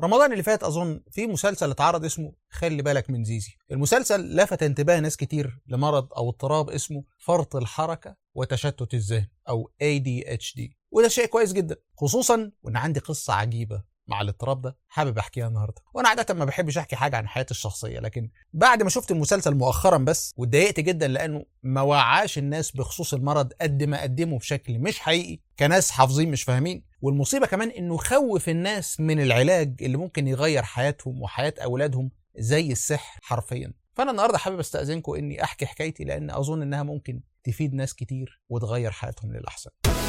رمضان اللي فات اظن في مسلسل اتعرض اسمه خلي بالك من زيزي المسلسل لفت انتباه ناس كتير لمرض او اضطراب اسمه فرط الحركه وتشتت الذهن او ADHD وده شيء كويس جدا خصوصا وان عندي قصه عجيبه مع الاضطراب ده حابب احكيها النهارده وانا عاده ما بحبش احكي حاجه عن حياتي الشخصيه لكن بعد ما شفت المسلسل مؤخرا بس واتضايقت جدا لانه ما وعاش الناس بخصوص المرض قد ما قدمه بشكل مش حقيقي كناس حافظين مش فاهمين والمصيبه كمان انه خوف الناس من العلاج اللي ممكن يغير حياتهم وحياه اولادهم زي السحر حرفيا فانا النهارده حابب استاذنكم اني احكي حكايتي لان اظن انها ممكن تفيد ناس كتير وتغير حياتهم للاحسن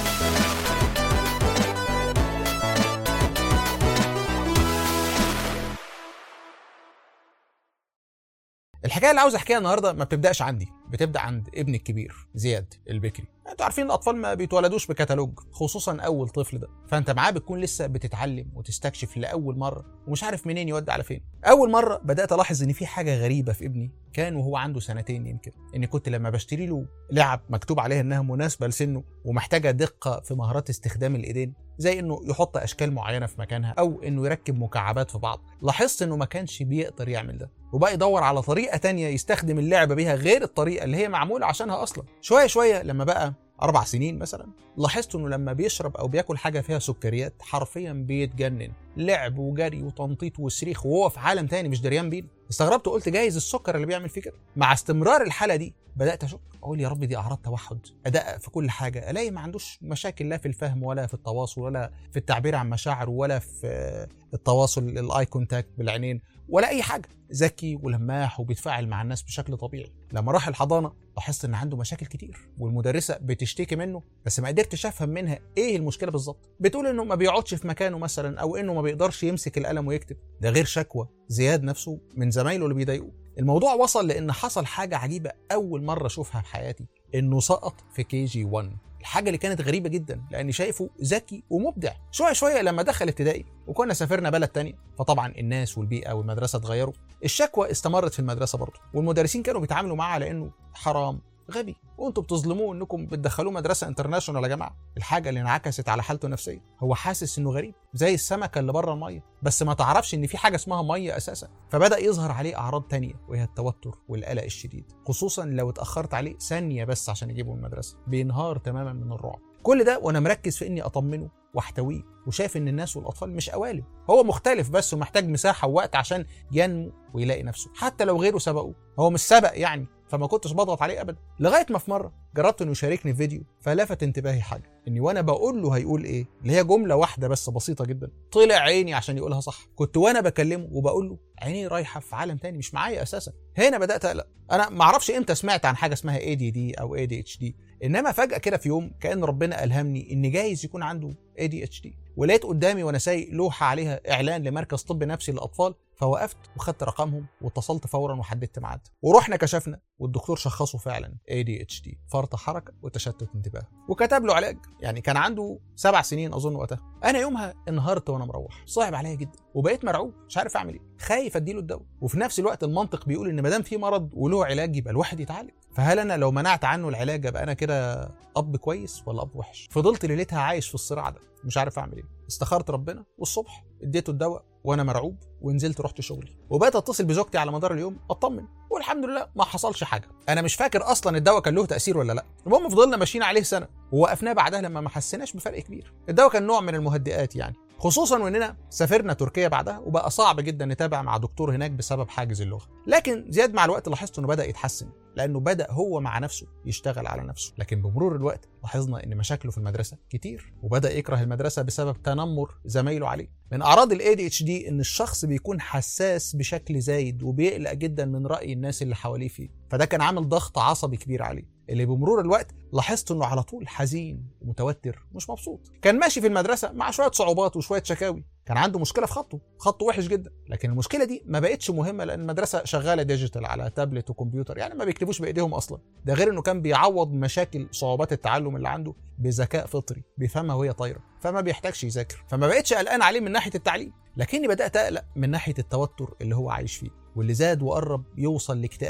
الحكايه اللي عاوز احكيها النهارده ما بتبداش عندي بتبدا عند ابني الكبير زياد البكري انتوا عارفين الاطفال ما بيتولدوش بكتالوج خصوصا اول طفل ده فانت معاه بتكون لسه بتتعلم وتستكشف لاول مره ومش عارف منين يودي على فين اول مره بدات الاحظ ان في حاجه غريبه في ابني كان وهو عنده سنتين يمكن اني كنت لما بشتري له لعب مكتوب عليها انها مناسبه لسنه ومحتاجه دقه في مهارات استخدام الايدين زي انه يحط اشكال معينه في مكانها او انه يركب مكعبات في بعض لاحظت انه ما كانش بيقدر يعمل ده وبقى يدور على طريقه تانية يستخدم اللعبه بيها غير الطريقه اللي هي معموله عشانها اصلا شويه شويه لما بقى اربع سنين مثلا لاحظت انه لما بيشرب او بياكل حاجه فيها سكريات حرفيا بيتجنن لعب وجري وتنطيط وصريخ وهو في عالم تاني مش دريان بيه استغربت وقلت جايز السكر اللي بيعمل فيه كده مع استمرار الحاله دي بدات اشك اقول يا رب دي اعراض توحد ادقق في كل حاجه الاقي ما عندوش مشاكل لا في الفهم ولا في التواصل ولا في التعبير عن مشاعره ولا في التواصل الاي كونتاكت بالعينين ولا اي حاجه ذكي ولماح وبيتفاعل مع الناس بشكل طبيعي لما راح الحضانه لاحظت ان عنده مشاكل كتير والمدرسه بتشتكي منه بس ما قدرتش افهم منها ايه المشكله بالظبط بتقول انه ما بيقعدش في مكانه مثلا او انه ما بيقدرش يمسك القلم ويكتب ده غير شكوى زياد نفسه من زمايله اللي بيضايقوه الموضوع وصل لان حصل حاجه عجيبه اول مره اشوفها في حياتي انه سقط في كي جي 1 الحاجه اللي كانت غريبه جدا لاني شايفه ذكي ومبدع شويه شويه لما دخل ابتدائي وكنا سافرنا بلد تانية فطبعا الناس والبيئه والمدرسه اتغيروا الشكوى استمرت في المدرسه برضه والمدرسين كانوا بيتعاملوا معاه على انه حرام غبي وانتوا بتظلموه انكم بتدخلوه مدرسه انترناشونال يا جماعه الحاجه اللي انعكست على حالته النفسيه هو حاسس انه غريب زي السمكه اللي بره الميه بس ما تعرفش ان في حاجه اسمها ميه اساسا فبدا يظهر عليه اعراض تانية وهي التوتر والقلق الشديد خصوصا لو اتاخرت عليه ثانيه بس عشان يجيبه من المدرسه بينهار تماما من الرعب كل ده وانا مركز في اني اطمنه واحتويه وشايف ان الناس والاطفال مش قوالب هو مختلف بس ومحتاج مساحه ووقت عشان ينمو ويلاقي نفسه حتى لو غيره سبقوه هو مش سبق يعني فما كنتش بضغط عليه ابدا لغايه ما في مره جربت انه يشاركني في فيديو فلفت انتباهي حاجه اني وانا بقول له هيقول ايه اللي هي جمله واحده بس بسيطه جدا طلع عيني عشان يقولها صح كنت وانا بكلمه وبقول له عيني رايحه في عالم تاني مش معايا اساسا هنا بدات اقلق انا ما اعرفش امتى سمعت عن حاجه اسمها اي دي دي او اي دي اتش دي انما فجاه كده في يوم كان ربنا الهمني ان جايز يكون عنده اي دي اتش دي ولقيت قدامي وانا سايق لوحه عليها اعلان لمركز طب نفسي للاطفال فوقفت وخدت رقمهم واتصلت فورا وحددت ميعاد ورحنا كشفنا والدكتور شخصه فعلا ADHD فرط حركه وتشتت انتباه وكتب له علاج يعني كان عنده سبع سنين اظن وقتها انا يومها انهارت وانا مروح صعب عليا جدا وبقيت مرعوب مش عارف اعمل ايه خايف اديله الدواء وفي نفس الوقت المنطق بيقول ان ما دام في مرض وله علاج يبقى الواحد يتعالج فهل انا لو منعت عنه العلاج ابقى انا كده اب كويس ولا اب وحش فضلت ليلتها عايش في الصراع ده مش عارف اعمل ايه استخرت ربنا والصبح اديته الدواء وانا مرعوب ونزلت رحت شغلي وبقيت اتصل بزوجتي على مدار اليوم اطمن والحمد لله ما حصلش حاجه انا مش فاكر اصلا الدواء كان له تاثير ولا لا المهم فضلنا ماشيين عليه سنه ووقفناه بعدها لما ما حسيناش بفرق كبير الدواء كان نوع من المهدئات يعني خصوصا واننا سافرنا تركيا بعدها وبقى صعب جدا نتابع مع دكتور هناك بسبب حاجز اللغه لكن زياد مع الوقت لاحظت انه بدا يتحسن لانه بدا هو مع نفسه يشتغل على نفسه لكن بمرور الوقت لاحظنا ان مشاكله في المدرسه كتير وبدا يكره المدرسه بسبب تنمر زمايله عليه من اعراض الاي دي اتش دي ان الشخص بيكون حساس بشكل زايد وبيقلق جدا من راي الناس اللي حواليه فيه فده كان عامل ضغط عصبي كبير عليه اللي بمرور الوقت لاحظت انه على طول حزين ومتوتر ومش مبسوط كان ماشي في المدرسه مع شويه صعوبات وشويه شكاوي كان عنده مشكله في خطه خطه وحش جدا لكن المشكله دي ما بقتش مهمه لان المدرسه شغاله ديجيتال على تابلت وكمبيوتر يعني ما بيكتبوش بايديهم اصلا ده غير انه كان بيعوض مشاكل صعوبات التعلم اللي عنده بذكاء فطري بيفهمها وهي طايره فما بيحتاجش يذاكر فما بقتش قلقان عليه من ناحيه التعليم لكني بدات اقلق من ناحيه التوتر اللي هو عايش فيه واللي زاد وقرب يوصل لاكتئاب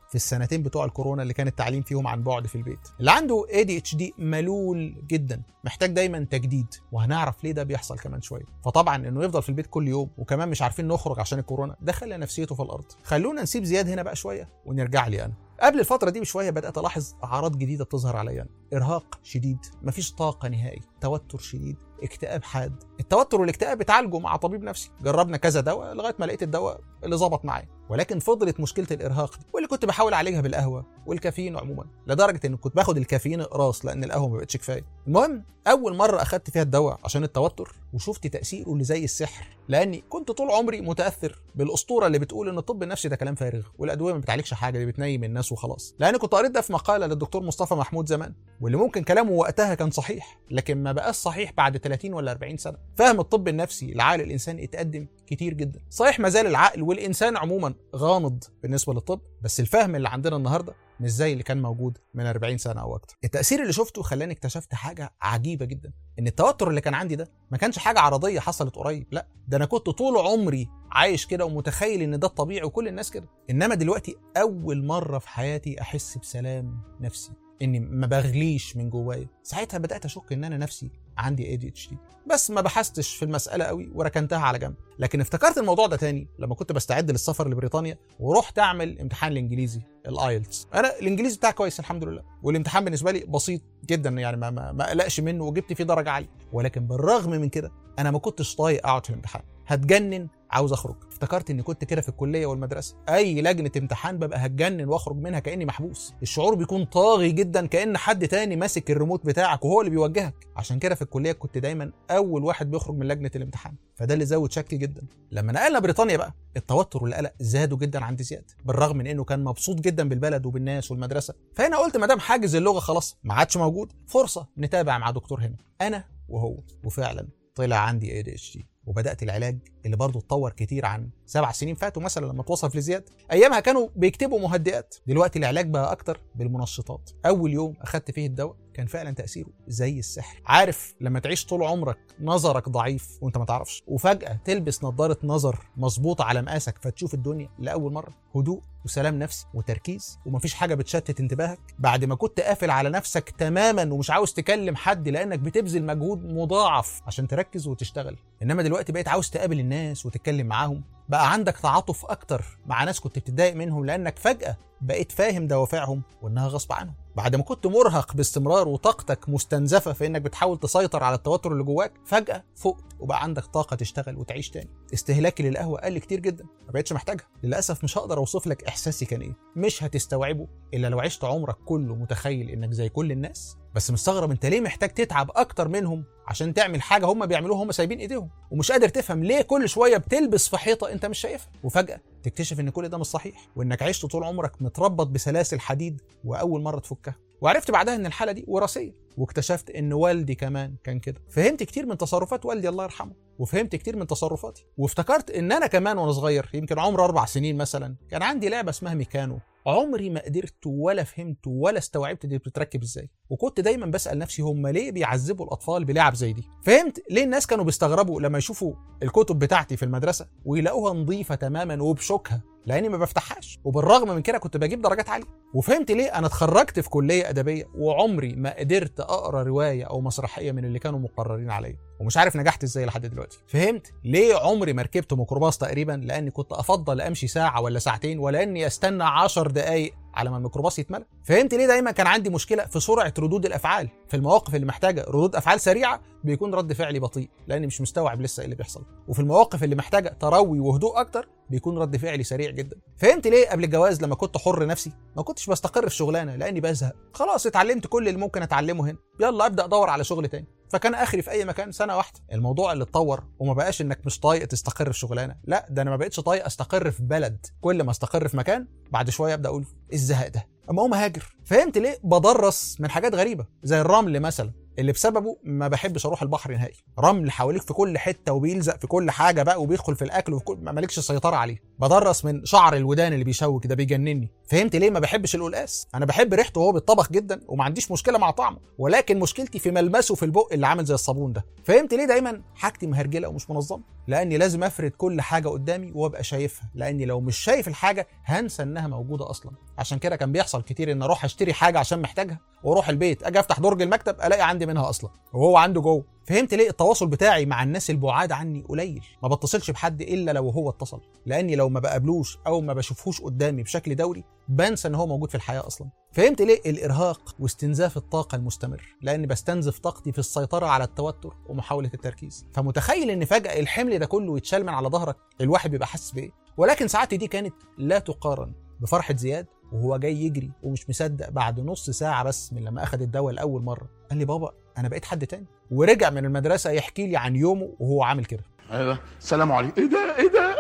في السنتين بتوع الكورونا اللي كان التعليم فيهم عن بعد في البيت اللي عنده ADHD ملول جدا محتاج دايما تجديد وهنعرف ليه ده بيحصل كمان شويه فطبعا انه يفضل في البيت كل يوم وكمان مش عارفين نخرج عشان الكورونا ده خلى نفسيته في الارض خلونا نسيب زياد هنا بقى شويه ونرجع لي انا قبل الفترة دي بشوية بدأت ألاحظ أعراض جديدة بتظهر عليا إرهاق شديد مفيش طاقة نهائي توتر شديد اكتئاب حاد التوتر والاكتئاب بتعالجوا مع طبيب نفسي جربنا كذا دواء لغايه ما لقيت الدواء اللي ظبط معايا ولكن فضلت مشكله الارهاق دي واللي كنت بحاول اعالجها بالقهوه والكافيين عموما لدرجه ان كنت باخد الكافيين اقراص لان القهوه ما بقتش كفايه المهم اول مره اخدت فيها الدواء عشان التوتر وشفت تاثيره اللي زي السحر لاني كنت طول عمري متاثر بالاسطوره اللي بتقول ان الطب النفسي ده كلام فارغ والادويه ما بتعالجش حاجه دي بتنيم الناس وخلاص لان كنت قريت ده في مقاله للدكتور مصطفى محمود زمان واللي ممكن كلامه وقتها كان صحيح لكن ما بقاش صحيح بعد 30 ولا 40 سنه فهم الطب النفسي لعقل الانسان اتقدم كتير جدا صحيح ما زال العقل والانسان عموما غامض بالنسبه للطب بس الفهم اللي عندنا النهارده مش زي اللي كان موجود من 40 سنه او اكتر التاثير اللي شفته خلاني اكتشفت حاجه عجيبه جدا ان التوتر اللي كان عندي ده ما كانش حاجه عرضيه حصلت قريب لا ده انا كنت طول عمري عايش كده ومتخيل ان ده الطبيعي وكل الناس كده انما دلوقتي اول مره في حياتي احس بسلام نفسي اني ما بغليش من جوايا ساعتها بدات اشك ان انا نفسي عندي ADHD بس ما بحثتش في المساله قوي وركنتها على جنب لكن افتكرت الموضوع ده تاني لما كنت بستعد للسفر لبريطانيا ورحت اعمل امتحان الانجليزي الايلتس انا الانجليزي بتاعي كويس الحمد لله والامتحان بالنسبه لي بسيط جدا يعني ما ما, ما اقلقش منه وجبت فيه درجه عاليه ولكن بالرغم من كده انا ما كنتش طايق اقعد في الامتحان هتجنن عاوز اخرج افتكرت اني كنت كده في الكليه والمدرسه اي لجنه امتحان ببقى هتجنن واخرج منها كاني محبوس الشعور بيكون طاغي جدا كان حد تاني ماسك الريموت بتاعك وهو اللي بيوجهك عشان كده في الكليه كنت دايما اول واحد بيخرج من لجنه الامتحان فده اللي زود شكلي جدا لما نقلنا بريطانيا بقى التوتر والقلق زادوا جدا عند زياد بالرغم من انه كان مبسوط جدا بالبلد وبالناس والمدرسه فهنا قلت ما دام حاجز اللغه خلاص ما عادش موجود فرصه نتابع مع دكتور هنا انا وهو وفعلا طلع عندي ADHD وبدات العلاج اللي برضه اتطور كتير عن سبع سنين فاتوا مثلا لما اتوصف لزياد ايامها كانوا بيكتبوا مهدئات دلوقتي العلاج بقى اكتر بالمنشطات اول يوم اخدت فيه الدواء كان فعلا تاثيره زي السحر عارف لما تعيش طول عمرك نظرك ضعيف وانت ما تعرفش وفجاه تلبس نظاره نظر مظبوطه على مقاسك فتشوف الدنيا لاول مره هدوء وسلام نفسي وتركيز ومفيش حاجه بتشتت انتباهك بعد ما كنت قافل على نفسك تماما ومش عاوز تكلم حد لانك بتبذل مجهود مضاعف عشان تركز وتشتغل انما دلوقتي بقيت عاوز تقابل الناس وتتكلم معاهم بقى عندك تعاطف اكتر مع ناس كنت بتتضايق منهم لانك فجاه بقيت فاهم دوافعهم وانها غصب عنهم بعد ما كنت مرهق باستمرار وطاقتك مستنزفه في انك بتحاول تسيطر على التوتر اللي جواك فجاه فقت وبقى عندك طاقه تشتغل وتعيش تاني استهلاكي للقهوه قل كتير جدا ما بقتش محتاجها للاسف مش هقدر اوصف لك احساسي كان ايه مش هتستوعبه الا لو عشت عمرك كله متخيل انك زي كل الناس بس مستغرب انت ليه محتاج تتعب اكتر منهم عشان تعمل حاجه هم بيعملوها هم سايبين ايديهم ومش قادر تفهم ليه كل شويه بتلبس في حيطه انت مش شايفها وفجاه تكتشف ان كل ده مش صحيح وانك عشت طول عمرك متربط بسلاسل حديد واول مره تفكها وعرفت بعدها ان الحاله دي وراثيه واكتشفت ان والدي كمان كان كده فهمت كتير من تصرفات والدي الله يرحمه وفهمت كتير من تصرفاتي وافتكرت ان انا كمان وانا صغير يمكن عمر اربع سنين مثلا كان عندي لعبه اسمها ميكانو عمري ما قدرت ولا فهمت ولا استوعبت دي بتتركب ازاي وكنت دايما بسال نفسي هم ليه بيعذبوا الاطفال بلعب زي دي فهمت ليه الناس كانوا بيستغربوا لما يشوفوا الكتب بتاعتي في المدرسه ويلاقوها نظيفه تماما وبشوكها لاني ما بفتحهاش وبالرغم من كده كنت بجيب درجات عاليه وفهمت ليه انا اتخرجت في كليه ادبيه وعمري ما قدرت اقرا روايه او مسرحيه من اللي كانوا مقررين عليا ومش عارف نجحت ازاي لحد دلوقتي فهمت ليه عمري ما ركبت ميكروباص تقريبا لاني كنت افضل امشي ساعه ولا ساعتين ولا اني استنى 10 دقائق على ما الميكروباص يتملى فهمت ليه دايما كان عندي مشكله في سرعه ردود الافعال في المواقف اللي محتاجه ردود افعال سريعه بيكون رد فعلي بطيء لاني مش مستوعب لسه ايه اللي بيحصل وفي المواقف اللي محتاجه تروي وهدوء اكتر بيكون رد فعلي سريع جدا فهمت ليه قبل الجواز لما كنت حر نفسي ما كنتش بستقر في شغلانه لاني بزهق خلاص اتعلمت كل اللي ممكن اتعلمه هنا يلا ابدا ادور على شغل تاني فكان اخري في اي مكان سنه واحده الموضوع اللي اتطور وما بقاش انك مش طايق تستقر في شغلانه لا ده انا ما بقتش طايق استقر في بلد كل ما استقر في مكان بعد شويه ابدا اقول ايه الزهق ده اما اقوم اهاجر فهمت ليه بدرس من حاجات غريبه زي الرمل مثلا اللي بسببه ما بحبش اروح البحر نهائي رمل حواليك في كل حته وبيلزق في كل حاجه بقى وبيدخل في الاكل وفي كل ما مالكش سيطره عليه بدرس من شعر الودان اللي بيشوك ده بيجنني فهمت ليه ما بحبش القلقاس انا بحب ريحته وهو بيتطبخ جدا وما عنديش مشكله مع طعمه ولكن مشكلتي في ملمسه في البق اللي عامل زي الصابون ده فهمت ليه دايما حاجتي مهرجله ومش منظمه لاني لازم افرد كل حاجه قدامي وابقى شايفها لاني لو مش شايف الحاجه هنسى انها موجوده اصلا عشان كده كان بيحصل كتير ان اروح اشتري حاجه عشان محتاجها واروح البيت اجي افتح درج المكتب الاقي عندي منها اصلا وهو عنده جوه فهمت ليه التواصل بتاعي مع الناس البعاد عني قليل ما بتصلش بحد الا لو هو اتصل لاني لو ما بقابلوش او ما بشوفهوش قدامي بشكل دوري بنسى ان هو موجود في الحياه اصلا فهمت ليه الارهاق واستنزاف الطاقه المستمر لاني بستنزف طاقتي في السيطره على التوتر ومحاوله التركيز فمتخيل ان فجاه الحمل ده كله يتشال من على ظهرك الواحد بيبقى حاسس بايه ولكن ساعتي دي كانت لا تقارن بفرحه زياد وهو جاي يجري ومش مصدق بعد نص ساعه بس من لما اخذ الدواء لاول مره قال لي بابا انا بقيت حد تاني ورجع من المدرسه يحكي لي عن يومه وهو عامل كده ايوه السلام عليكم ايه ده ايه ده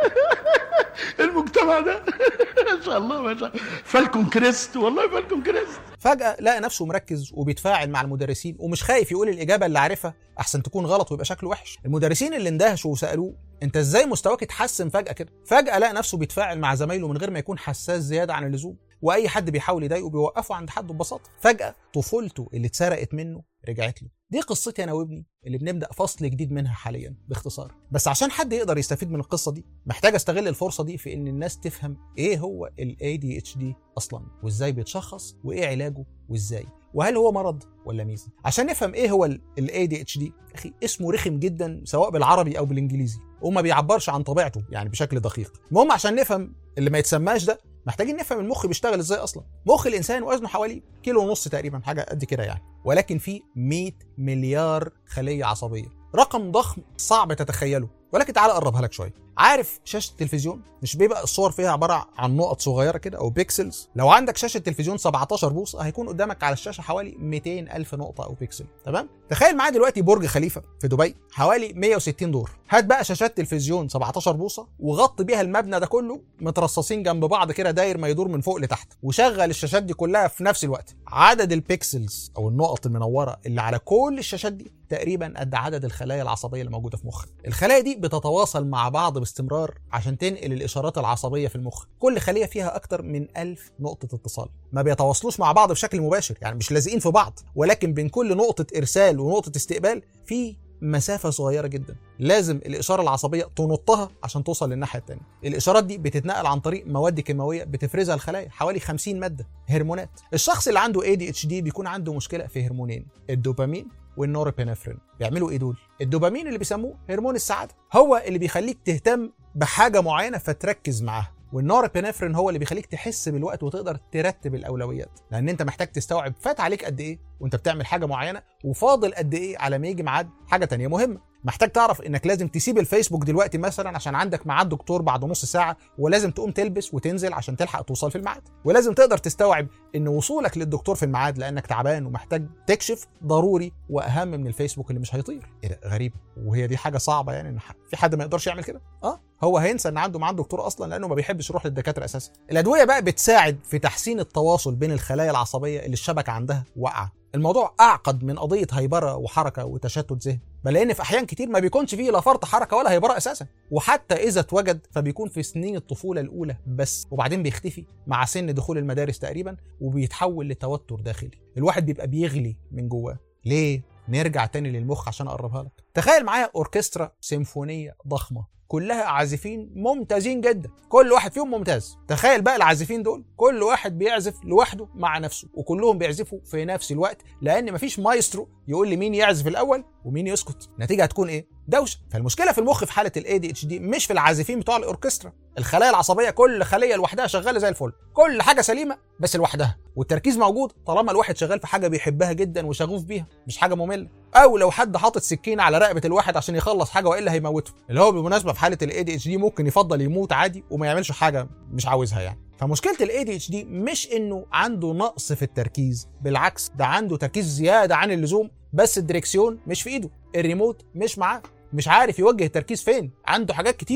المجتمع ده ما شاء الله ما شاء الله فالكم كريست والله فالكم كريست فجأة لقى نفسه مركز وبيتفاعل مع المدرسين ومش خايف يقول الإجابة اللي عارفها أحسن تكون غلط ويبقى شكله وحش المدرسين اللي اندهشوا وسألوه أنت إزاي مستواك اتحسن فجأة كده فجأة لقى نفسه بيتفاعل مع زمايله من غير ما يكون حساس زيادة عن اللزوم واي حد بيحاول يضايقه بيوقفه عند حد ببساطه فجاه طفولته اللي اتسرقت منه رجعت له دي قصتي انا وابني اللي بنبدا فصل جديد منها حاليا باختصار بس عشان حد يقدر يستفيد من القصه دي محتاج استغل الفرصه دي في ان الناس تفهم ايه هو ال ADHD اصلا وازاي بيتشخص وايه علاجه وازاي وهل هو مرض ولا ميزه عشان نفهم ايه هو ال ADHD اخي اسمه رخم جدا سواء بالعربي او بالانجليزي وما بيعبرش عن طبيعته يعني بشكل دقيق المهم عشان نفهم اللي ما يتسماش ده محتاجين نفهم المخ بيشتغل ازاي اصلا مخ الانسان وزنه حوالي كيلو ونص تقريبا حاجه قد كده يعني ولكن فيه 100 مليار خليه عصبيه رقم ضخم صعب تتخيله ولكن تعال اقربها لك شويه عارف شاشه التلفزيون مش بيبقى الصور فيها عباره عن نقط صغيره كده او بيكسلز لو عندك شاشه تلفزيون 17 بوصه هيكون قدامك على الشاشه حوالي 200 الف نقطه او بيكسل تمام تخيل معايا دلوقتي برج خليفه في دبي حوالي 160 دور هات بقى شاشات تلفزيون 17 بوصه وغطي بيها المبنى ده كله مترصصين جنب بعض كده داير ما يدور من فوق لتحت وشغل الشاشات دي كلها في نفس الوقت عدد البيكسلز او النقط المنوره اللي على كل الشاشات دي تقريبا قد عدد الخلايا العصبيه اللي موجوده في مخك الخلايا دي بتتواصل مع بعض باستمرار عشان تنقل الاشارات العصبيه في المخ كل خليه فيها اكتر من ألف نقطه اتصال ما بيتواصلوش مع بعض بشكل مباشر يعني مش لازقين في بعض ولكن بين كل نقطه ارسال ونقطه استقبال في مسافة صغيرة جدا لازم الإشارة العصبية تنطها عشان توصل للناحية التانية الإشارات دي بتتنقل عن طريق مواد كيماوية بتفرزها الخلايا حوالي 50 مادة هرمونات الشخص اللي عنده ADHD بيكون عنده مشكلة في هرمونين الدوبامين والنورابينفرين بيعملوا ايه دول الدوبامين اللي بيسموه هرمون السعاده هو اللي بيخليك تهتم بحاجه معينه فتركز معاها والنورابينفرين هو اللي بيخليك تحس بالوقت وتقدر ترتب الاولويات لان انت محتاج تستوعب فات عليك قد ايه وانت بتعمل حاجه معينه وفاضل قد ايه على ما يجي ميعاد حاجه تانية مهمه محتاج تعرف انك لازم تسيب الفيسبوك دلوقتي مثلا عشان عندك ميعاد دكتور بعد نص ساعه ولازم تقوم تلبس وتنزل عشان تلحق توصل في الميعاد ولازم تقدر تستوعب ان وصولك للدكتور في الميعاد لانك تعبان ومحتاج تكشف ضروري واهم من الفيسبوك اللي مش هيطير ايه ده غريب وهي دي حاجه صعبه يعني ان في حد ما يقدرش يعمل كده اه هو هينسى ان عنده ميعاد دكتور اصلا لانه ما بيحبش يروح للدكاتره اساسا الادويه بقى بتساعد في تحسين التواصل بين الخلايا العصبيه اللي الشبكه عندها واقعه الموضوع اعقد من قضيه هيبره وحركه وتشتت ذهن بل ان في احيان كتير ما بيكونش فيه لا فرط حركه ولا هيبره اساسا وحتى اذا اتوجد فبيكون في سنين الطفوله الاولى بس وبعدين بيختفي مع سن دخول المدارس تقريبا وبيتحول لتوتر داخلي الواحد بيبقى بيغلي من جواه ليه نرجع تاني للمخ عشان اقربها لك تخيل معايا اوركسترا سيمفونيه ضخمه كلها عازفين ممتازين جدا كل واحد فيهم ممتاز تخيل بقى العازفين دول كل واحد بيعزف لوحده مع نفسه وكلهم بيعزفوا في نفس الوقت لان مفيش مايسترو يقول لي مين يعزف الاول ومين يسكت النتيجه هتكون ايه دوشه فالمشكله في المخ في حاله الاي دي اتش دي مش في العازفين بتوع الاوركسترا الخلايا العصبيه كل خليه لوحدها شغاله زي الفل كل حاجه سليمه بس لوحدها والتركيز موجود طالما الواحد شغال في حاجه بيحبها جدا وشغوف بيها مش حاجه ممله او لو حد حاطط سكينه على رقبه الواحد عشان يخلص حاجه والا هيموته اللي هو بالمناسبه في حاله الاي دي اتش دي ممكن يفضل يموت عادي وما يعملش حاجه مش عاوزها يعني فمشكله الاي دي اتش دي مش انه عنده نقص في التركيز بالعكس ده عنده تركيز زياده عن اللزوم بس الدريكسيون مش في ايده الريموت مش معاه مش عارف يوجه التركيز فين عنده حاجات كتير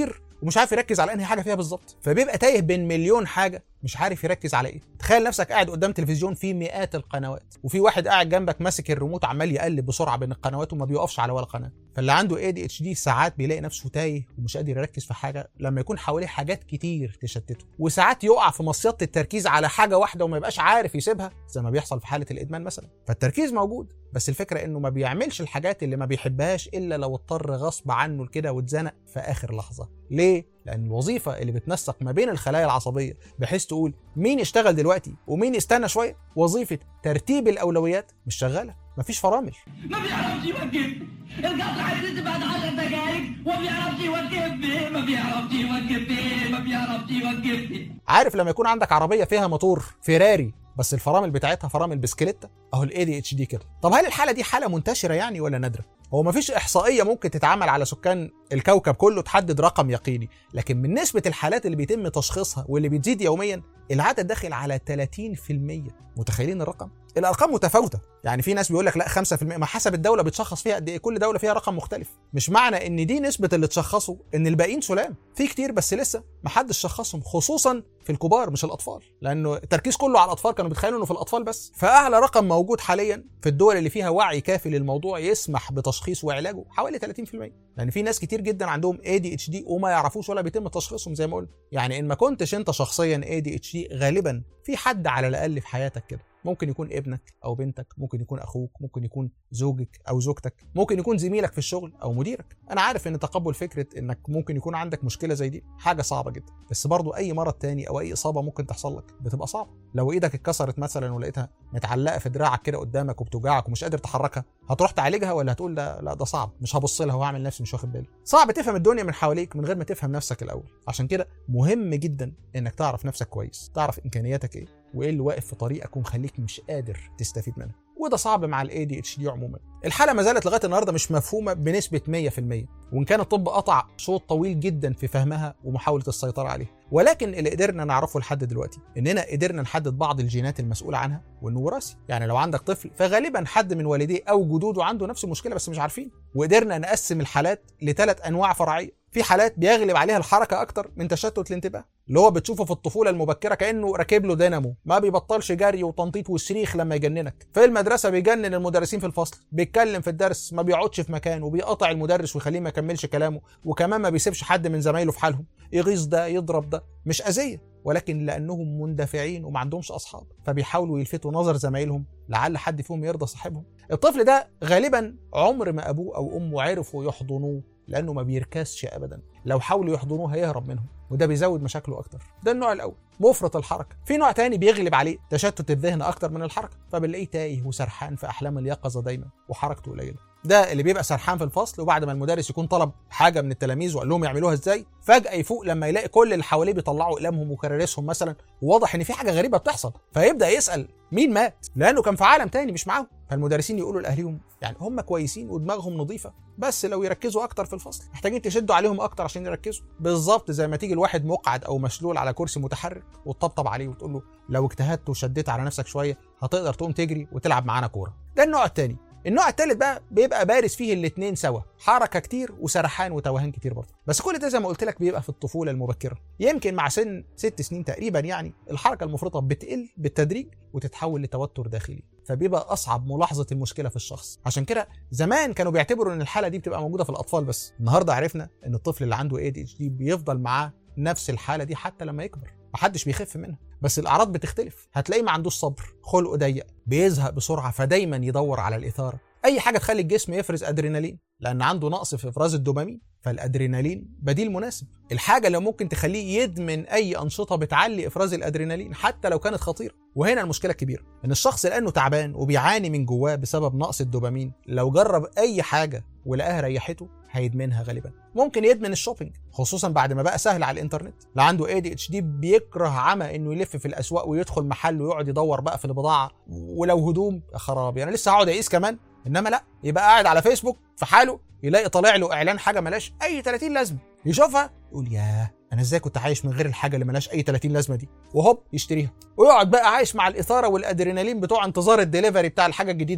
ومش عارف يركز على انهي حاجه فيها بالظبط فبيبقى تايه بين مليون حاجه مش عارف يركز على ايه تخيل نفسك قاعد قدام تلفزيون فيه مئات القنوات وفي واحد قاعد جنبك ماسك الريموت عمال يقلب بسرعه بين القنوات وما بيقفش على ولا قناه فاللي عنده اي دي اتش دي ساعات بيلاقي نفسه تايه ومش قادر يركز في حاجه لما يكون حواليه حاجات كتير تشتته وساعات يقع في مصيده التركيز على حاجه واحده وما يبقاش عارف يسيبها زي ما بيحصل في حاله الادمان مثلا فالتركيز موجود بس الفكره انه ما بيعملش الحاجات اللي ما بيحبهاش الا لو اضطر غصب عنه لكده واتزنق في اخر لحظه ليه لان الوظيفه اللي بتنسق ما بين الخلايا العصبيه بحيث تقول مين يشتغل دلوقتي ومين يستنى شويه وظيفه ترتيب الاولويات مش شغاله مفيش فرامل ما بيعرفش يوقف القطر عدت بعد عشر دقايق وما بيعرفش يوقف ما بيعرفش يوقف ما بيعرفش يوقف عارف لما يكون عندك عربيه فيها موتور فيراري بس الفرامل بتاعتها فرامل بسكليتة اهو الاي دي اتش دي كده طب هل الحاله دي حاله منتشره يعني ولا نادره هو مفيش احصائيه ممكن تتعمل على سكان الكوكب كله تحدد رقم يقيني لكن من نسبه الحالات اللي بيتم تشخيصها واللي بتزيد يوميا العدد داخل على 30% متخيلين الرقم الارقام متفاوته يعني في ناس بيقول لك لا 5% ما حسب الدوله بتشخص فيها قد ايه كل دوله فيها رقم مختلف مش معنى ان دي نسبه اللي اتشخصوا ان الباقيين سلام في كتير بس لسه ما حدش شخصهم خصوصا في الكبار مش الاطفال لانه التركيز كله على الاطفال كانوا بيتخيلوا انه في الاطفال بس فاعلى رقم موجود حاليا في الدول اللي فيها وعي كافي للموضوع يسمح بتشخيصه وعلاجه حوالي 30% لان في ناس كتير جدا عندهم اي دي اتش دي وما يعرفوش ولا بيتم تشخيصهم زي ما قلنا يعني ان ما كنتش انت شخصيا اي دي اتش دي غالبا في حد على الاقل في حياتك كده ممكن يكون ابنك او بنتك ممكن يكون اخوك ممكن يكون زوجك او زوجتك ممكن يكون زميلك في الشغل او مديرك انا عارف ان تقبل فكره انك ممكن يكون عندك مشكله زي دي حاجه صعبه جدا بس برضو اي مرض تاني او اي اصابه ممكن تحصل لك بتبقى صعبه لو ايدك اتكسرت مثلا ولقيتها متعلقه في دراعك كده قدامك وبتوجعك ومش قادر تحركها هتروح تعالجها ولا هتقول لا لا ده صعب مش هبص لها واعمل نفسي مش واخد بالي صعب تفهم الدنيا من حواليك من غير ما تفهم نفسك الاول عشان كده مهم جدا انك تعرف نفسك كويس تعرف امكانياتك ايه وايه اللي واقف في طريقك ومخليك مش قادر تستفيد منها وده صعب مع الاي دي اتش دي عموما الحاله ما زالت لغايه النهارده مش مفهومه بنسبه 100% وان كان الطب قطع شوط طويل جدا في فهمها ومحاوله السيطره عليها ولكن اللي قدرنا نعرفه لحد دلوقتي اننا قدرنا نحدد بعض الجينات المسؤوله عنها وانه وراثي يعني لو عندك طفل فغالبا حد من والديه او جدوده عنده نفس المشكله بس مش عارفين وقدرنا نقسم الحالات لثلاث انواع فرعيه في حالات بيغلب عليها الحركه اكتر من تشتت الانتباه اللي هو بتشوفه في الطفوله المبكره كانه راكب له دينامو ما بيبطلش جري وتنطيط والصريخ لما يجننك في المدرسه بيجنن المدرسين في الفصل بيتكلم في الدرس ما بيقعدش في مكانه وبيقطع المدرس ويخليه ما يكملش كلامه وكمان ما بيسيبش حد من زمايله في حالهم يغيظ ده يضرب ده مش اذيه ولكن لانهم مندفعين وما عندهمش اصحاب فبيحاولوا يلفتوا نظر زمايلهم لعل حد فيهم يرضى صاحبهم الطفل ده غالبا عمر ما ابوه او امه عرفوا يحضنوه لانه ما بيركزش ابدا لو حاولوا يحضنوه هيهرب منهم وده بيزود مشاكله اكتر ده النوع الاول مفرط الحركه في نوع تاني بيغلب عليه تشتت الذهن اكتر من الحركه فبنلاقيه تايه وسرحان في احلام اليقظه دايما وحركته قليله ده اللي بيبقى سرحان في الفصل وبعد ما المدرس يكون طلب حاجه من التلاميذ وقال لهم يعملوها ازاي فجاه يفوق لما يلاقي كل اللي حواليه بيطلعوا اقلامهم وكراريسهم مثلا وواضح ان في حاجه غريبه بتحصل فيبدا يسال مين مات لانه كان في عالم تاني مش معاهم فالمدرسين يقولوا لاهليهم يعني هم كويسين ودماغهم نظيفه بس لو يركزوا اكتر في الفصل محتاجين تشدوا عليهم اكتر عشان يركزوا بالظبط زي ما تيجي الواحد مقعد او مشلول على كرسي متحرك وتطبطب عليه وتقول له لو اجتهدت وشديت على نفسك شويه هتقدر تقوم تجري وتلعب معانا كوره ده النوع التاني النوع الثالث بقى بيبقى بارز فيه الاثنين سوا حركه كتير وسرحان وتوهان كتير برضه بس كل ده زي ما قلت لك بيبقى في الطفوله المبكره يمكن مع سن ست سنين تقريبا يعني الحركه المفرطه بتقل بالتدريج وتتحول لتوتر داخلي فبيبقى اصعب ملاحظه المشكله في الشخص عشان كده زمان كانوا بيعتبروا ان الحاله دي بتبقى موجوده في الاطفال بس النهارده عرفنا ان الطفل اللي عنده اي دي اتش دي بيفضل معاه نفس الحاله دي حتى لما يكبر محدش بيخف منها بس الاعراض بتختلف هتلاقيه ما عندوش صبر خلقه ضيق بيزهق بسرعه فدايما يدور على الاثاره اي حاجه تخلي الجسم يفرز ادرينالين لان عنده نقص في افراز الدوبامين فالادرينالين بديل مناسب الحاجه اللي ممكن تخليه يدمن اي انشطه بتعلي افراز الادرينالين حتى لو كانت خطيره وهنا المشكله الكبيره ان الشخص لانه تعبان وبيعاني من جواه بسبب نقص الدوبامين لو جرب اي حاجه ولقاها ريحته هيدمنها غالبا ممكن يدمن الشوبينج خصوصا بعد ما بقى سهل على الانترنت لا عنده اي دي اتش دي بيكره عمى انه يلف في الاسواق ويدخل محل ويقعد يدور بقى في البضاعه ولو هدوم يا خرابي انا لسه هقعد اقيس كمان انما لا يبقى قاعد على فيسبوك في حاله يلاقي طالع له اعلان حاجه ملاش اي 30 لازمه يشوفها يقول ياه انا ازاي كنت عايش من غير الحاجه اللي ملاش اي 30 لازمه دي وهوب يشتريها ويقعد بقى عايش مع الاثاره والادرينالين بتوع انتظار الدليفري بتاع الحاجه الجديده دي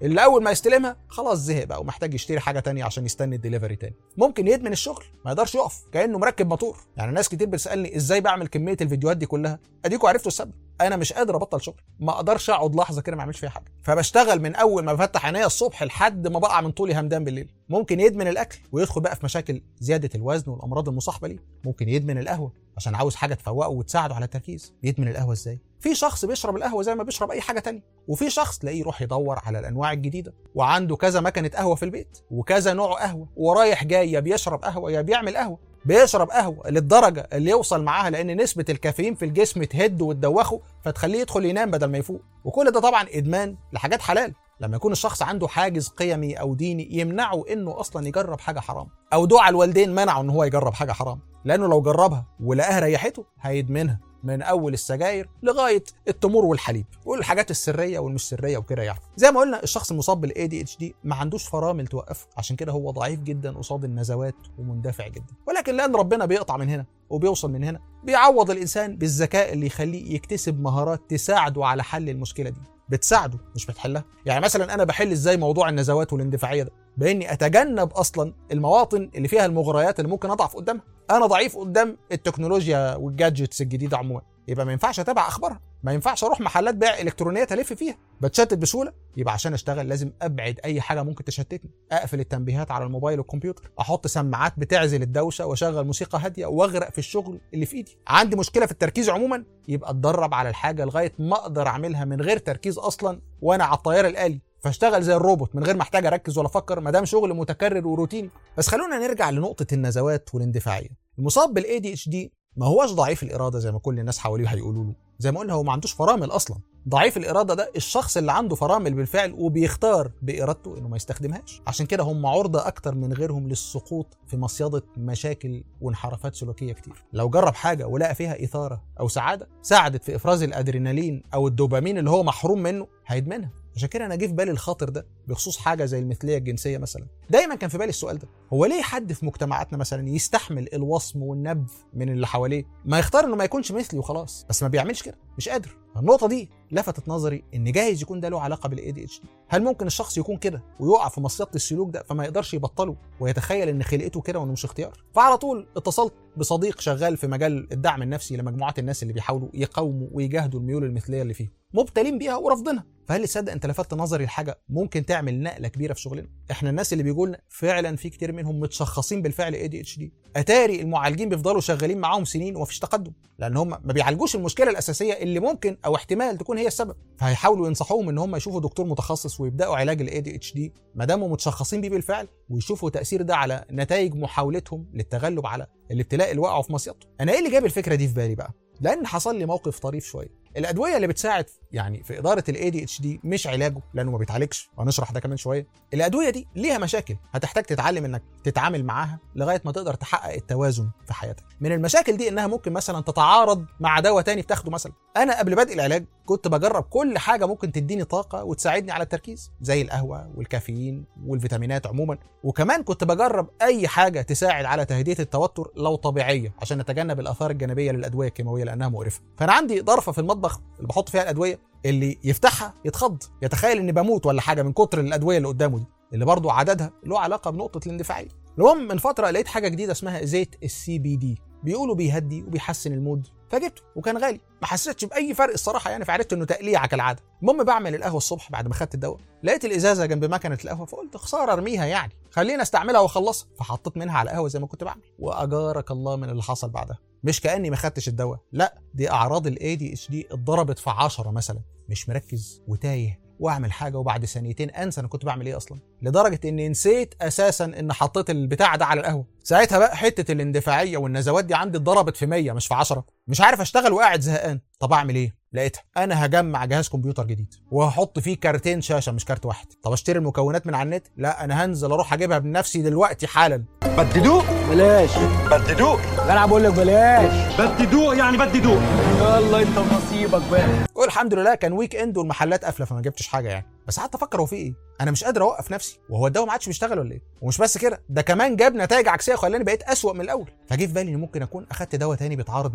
اللي اول ما يستلمها خلاص زهق بقى ومحتاج يشتري حاجه تانية عشان يستنى الدليفري تاني ممكن يدمن الشغل ما يقدرش يقف كانه مركب موتور يعني ناس كتير بتسالني ازاي بعمل كميه الفيديوهات دي كلها اديكوا عرفتوا السبب انا مش قادر ابطل شغل ما اقدرش اقعد لحظه كده ما اعملش فيها حاجه فبشتغل من اول ما بفتح عينيا الصبح لحد ما بقع من طولي همدان بالليل ممكن يدمن الاكل ويدخل بقى في مشاكل زياده الوزن والامراض المصاحبه ليه ممكن يدمن القهوه عشان عاوز حاجه تفوقه وتساعده على التركيز يدمن القهوه ازاي في شخص بيشرب القهوه زي ما بيشرب اي حاجه تانية وفي شخص تلاقيه يروح يدور على الانواع الجديده وعنده كذا مكنه قهوه في البيت وكذا نوع قهوه ورايح جاي يا بيشرب قهوه يا بيعمل قهوه بيشرب قهوه للدرجه اللي يوصل معاها لان نسبه الكافيين في الجسم تهد وتدوخه فتخليه يدخل ينام بدل ما يفوق وكل ده طبعا ادمان لحاجات حلال لما يكون الشخص عنده حاجز قيمي او ديني يمنعه انه اصلا يجرب حاجه حرام او دعاء الوالدين منعه ان هو يجرب حاجه حرام لانه لو جربها ولقاها ريحته هيدمنها من اول السجاير لغايه التمور والحليب والحاجات السريه والمش سريه وكده يعني زي ما قلنا الشخص المصاب بالاي دي اتش دي ما عندوش فرامل توقفه عشان كده هو ضعيف جدا قصاد النزوات ومندفع جدا ولكن لان ربنا بيقطع من هنا وبيوصل من هنا بيعوض الانسان بالذكاء اللي يخليه يكتسب مهارات تساعده على حل المشكله دي بتساعده مش بتحلها يعني مثلا انا بحل ازاي موضوع النزوات والاندفاعيه ده باني اتجنب اصلا المواطن اللي فيها المغريات اللي ممكن اضعف قدامها انا ضعيف قدام التكنولوجيا والجادجتس الجديده عموما يبقى ما ينفعش اتابع اخبارها ما ينفعش اروح محلات بيع الكترونيه الف فيها بتشتت بسهوله يبقى عشان اشتغل لازم ابعد اي حاجه ممكن تشتتني اقفل التنبيهات على الموبايل والكمبيوتر احط سماعات بتعزل الدوشه واشغل موسيقى هاديه واغرق في الشغل اللي في ايدي عندي مشكله في التركيز عموما يبقى اتدرب على الحاجه لغايه ما اقدر اعملها من غير تركيز اصلا وانا على الطيار الالي فاشتغل زي الروبوت من غير ما احتاج اركز ولا افكر ما دام شغل متكرر وروتيني بس خلونا نرجع لنقطه النزوات والاندفاعيه المصاب بالاي دي اتش دي ما هوش ضعيف الاراده زي ما كل الناس حواليه هيقولوا له زي ما قلنا هو ما عندوش فرامل اصلا ضعيف الاراده ده الشخص اللي عنده فرامل بالفعل وبيختار بارادته انه ما يستخدمهاش عشان كده هم عرضه اكتر من غيرهم للسقوط في مصيده مشاكل وانحرافات سلوكيه كتير لو جرب حاجه ولقى فيها اثاره او سعاده ساعدت في افراز الادرينالين او الدوبامين اللي هو محروم منه هيدمنها عشان كده انا جه في بالي الخاطر ده بخصوص حاجه زي المثليه الجنسيه مثلا دايما كان في بالي السؤال ده هو ليه حد في مجتمعاتنا مثلا يستحمل الوصم والنبذ من اللي حواليه ما يختار انه ما يكونش مثلي وخلاص بس ما بيعملش كده مش قادر النقطه دي لفتت نظري ان جايز يكون ده له علاقه بالاي دي اتش دي هل ممكن الشخص يكون كده ويقع في مصيده السلوك ده فما يقدرش يبطله ويتخيل ان خلقته كده وانه مش اختيار فعلى طول اتصلت بصديق شغال في مجال الدعم النفسي لمجموعات الناس اللي بيحاولوا يقاوموا ويجاهدوا الميول المثليه اللي فيهم مبتلين بيها ورافضينها فهل تصدق انت لفتت نظري لحاجه ممكن تعمل نقله كبيره في شغلنا احنا الناس اللي بيقولنا فعلا في كتير منهم متشخصين بالفعل اي دي اتش دي اتاري المعالجين بيفضلوا شغالين معاهم سنين ومفيش تقدم لان هم ما بيعالجوش المشكله الاساسيه اللي ممكن او احتمال تكون هي السبب فهيحاولوا ينصحوهم ان هم يشوفوا دكتور متخصص ويبداوا علاج الاي دي اتش دي ما داموا متشخصين بيه بالفعل ويشوفوا تاثير ده على نتائج محاولتهم للتغلب على الابتلاء اللي وقعوا في مصيدته انا ايه اللي جاب الفكره دي في بالي بقى لان حصل لي موقف طريف شويه الادويه اللي بتساعد يعني في اداره الاي دي اتش دي مش علاجه لانه ما بيتعالجش وهنشرح ده كمان شويه الادويه دي ليها مشاكل هتحتاج تتعلم انك تتعامل معاها لغايه ما تقدر تحقق التوازن في حياتك من المشاكل دي انها ممكن مثلا تتعارض مع دواء تاني بتاخده مثلا انا قبل بدء العلاج كنت بجرب كل حاجه ممكن تديني طاقه وتساعدني على التركيز زي القهوه والكافيين والفيتامينات عموما وكمان كنت بجرب اي حاجه تساعد على تهدئه التوتر لو طبيعيه عشان نتجنب الاثار الجانبيه للادويه الكيماويه لانها مقرفه فانا عندي ضرفه في المطبخ اللي بحط فيها الادويه اللي يفتحها يتخض يتخيل اني بموت ولا حاجه من كتر الادويه اللي قدامه دي اللي برضه عددها له علاقه بنقطه الاندفاعيه المهم من فتره لقيت حاجه جديده اسمها زيت السي بي دي بيقولوا بيهدي وبيحسن المود فجبته وكان غالي ما حسيتش باي فرق الصراحه يعني فعرفت انه تقليعه كالعاده المهم بعمل القهوه الصبح بعد ما خدت الدواء لقيت الازازه جنب مكنه القهوه فقلت خساره ارميها يعني خلينا استعملها واخلصها فحطيت منها على القهوه زي ما كنت بعمل واجارك الله من اللي حصل بعدها مش كاني ما خدتش الدواء لا دي اعراض الاي دي اتش دي اتضربت في 10 مثلا مش مركز وتايه واعمل حاجه وبعد ثانيتين انسى انا كنت بعمل ايه اصلا لدرجه اني نسيت اساسا ان حطيت البتاع ده على القهوه ساعتها بقى حته الاندفاعيه والنزوات دي عندي اتضربت في 100 مش في 10 مش عارف اشتغل وقاعد زهقان طب اعمل ايه لقيتها انا هجمع جهاز كمبيوتر جديد وهحط فيه كارتين شاشه مش كارت واحد طب اشتري المكونات من على النت لا انا هنزل اروح اجيبها بنفسي دلوقتي حالا بددوق بلاش بددوق جدع بقول لك بلاش بددوق يعني بددوق يلا انت ونصيبك بقى والحمد لله كان ويك اند والمحلات قافله فما جبتش حاجه يعني بس قعدت افكر هو في ايه انا مش قادر اوقف نفسي وهو الدواء ما عادش بيشتغل ولا ايه ومش بس كده ده كمان جاب نتائج عكسيه وخلاني بقيت اسوأ من الاول فجه في بالي ان ممكن اكون اخدت دواء تاني بيتعارض معاه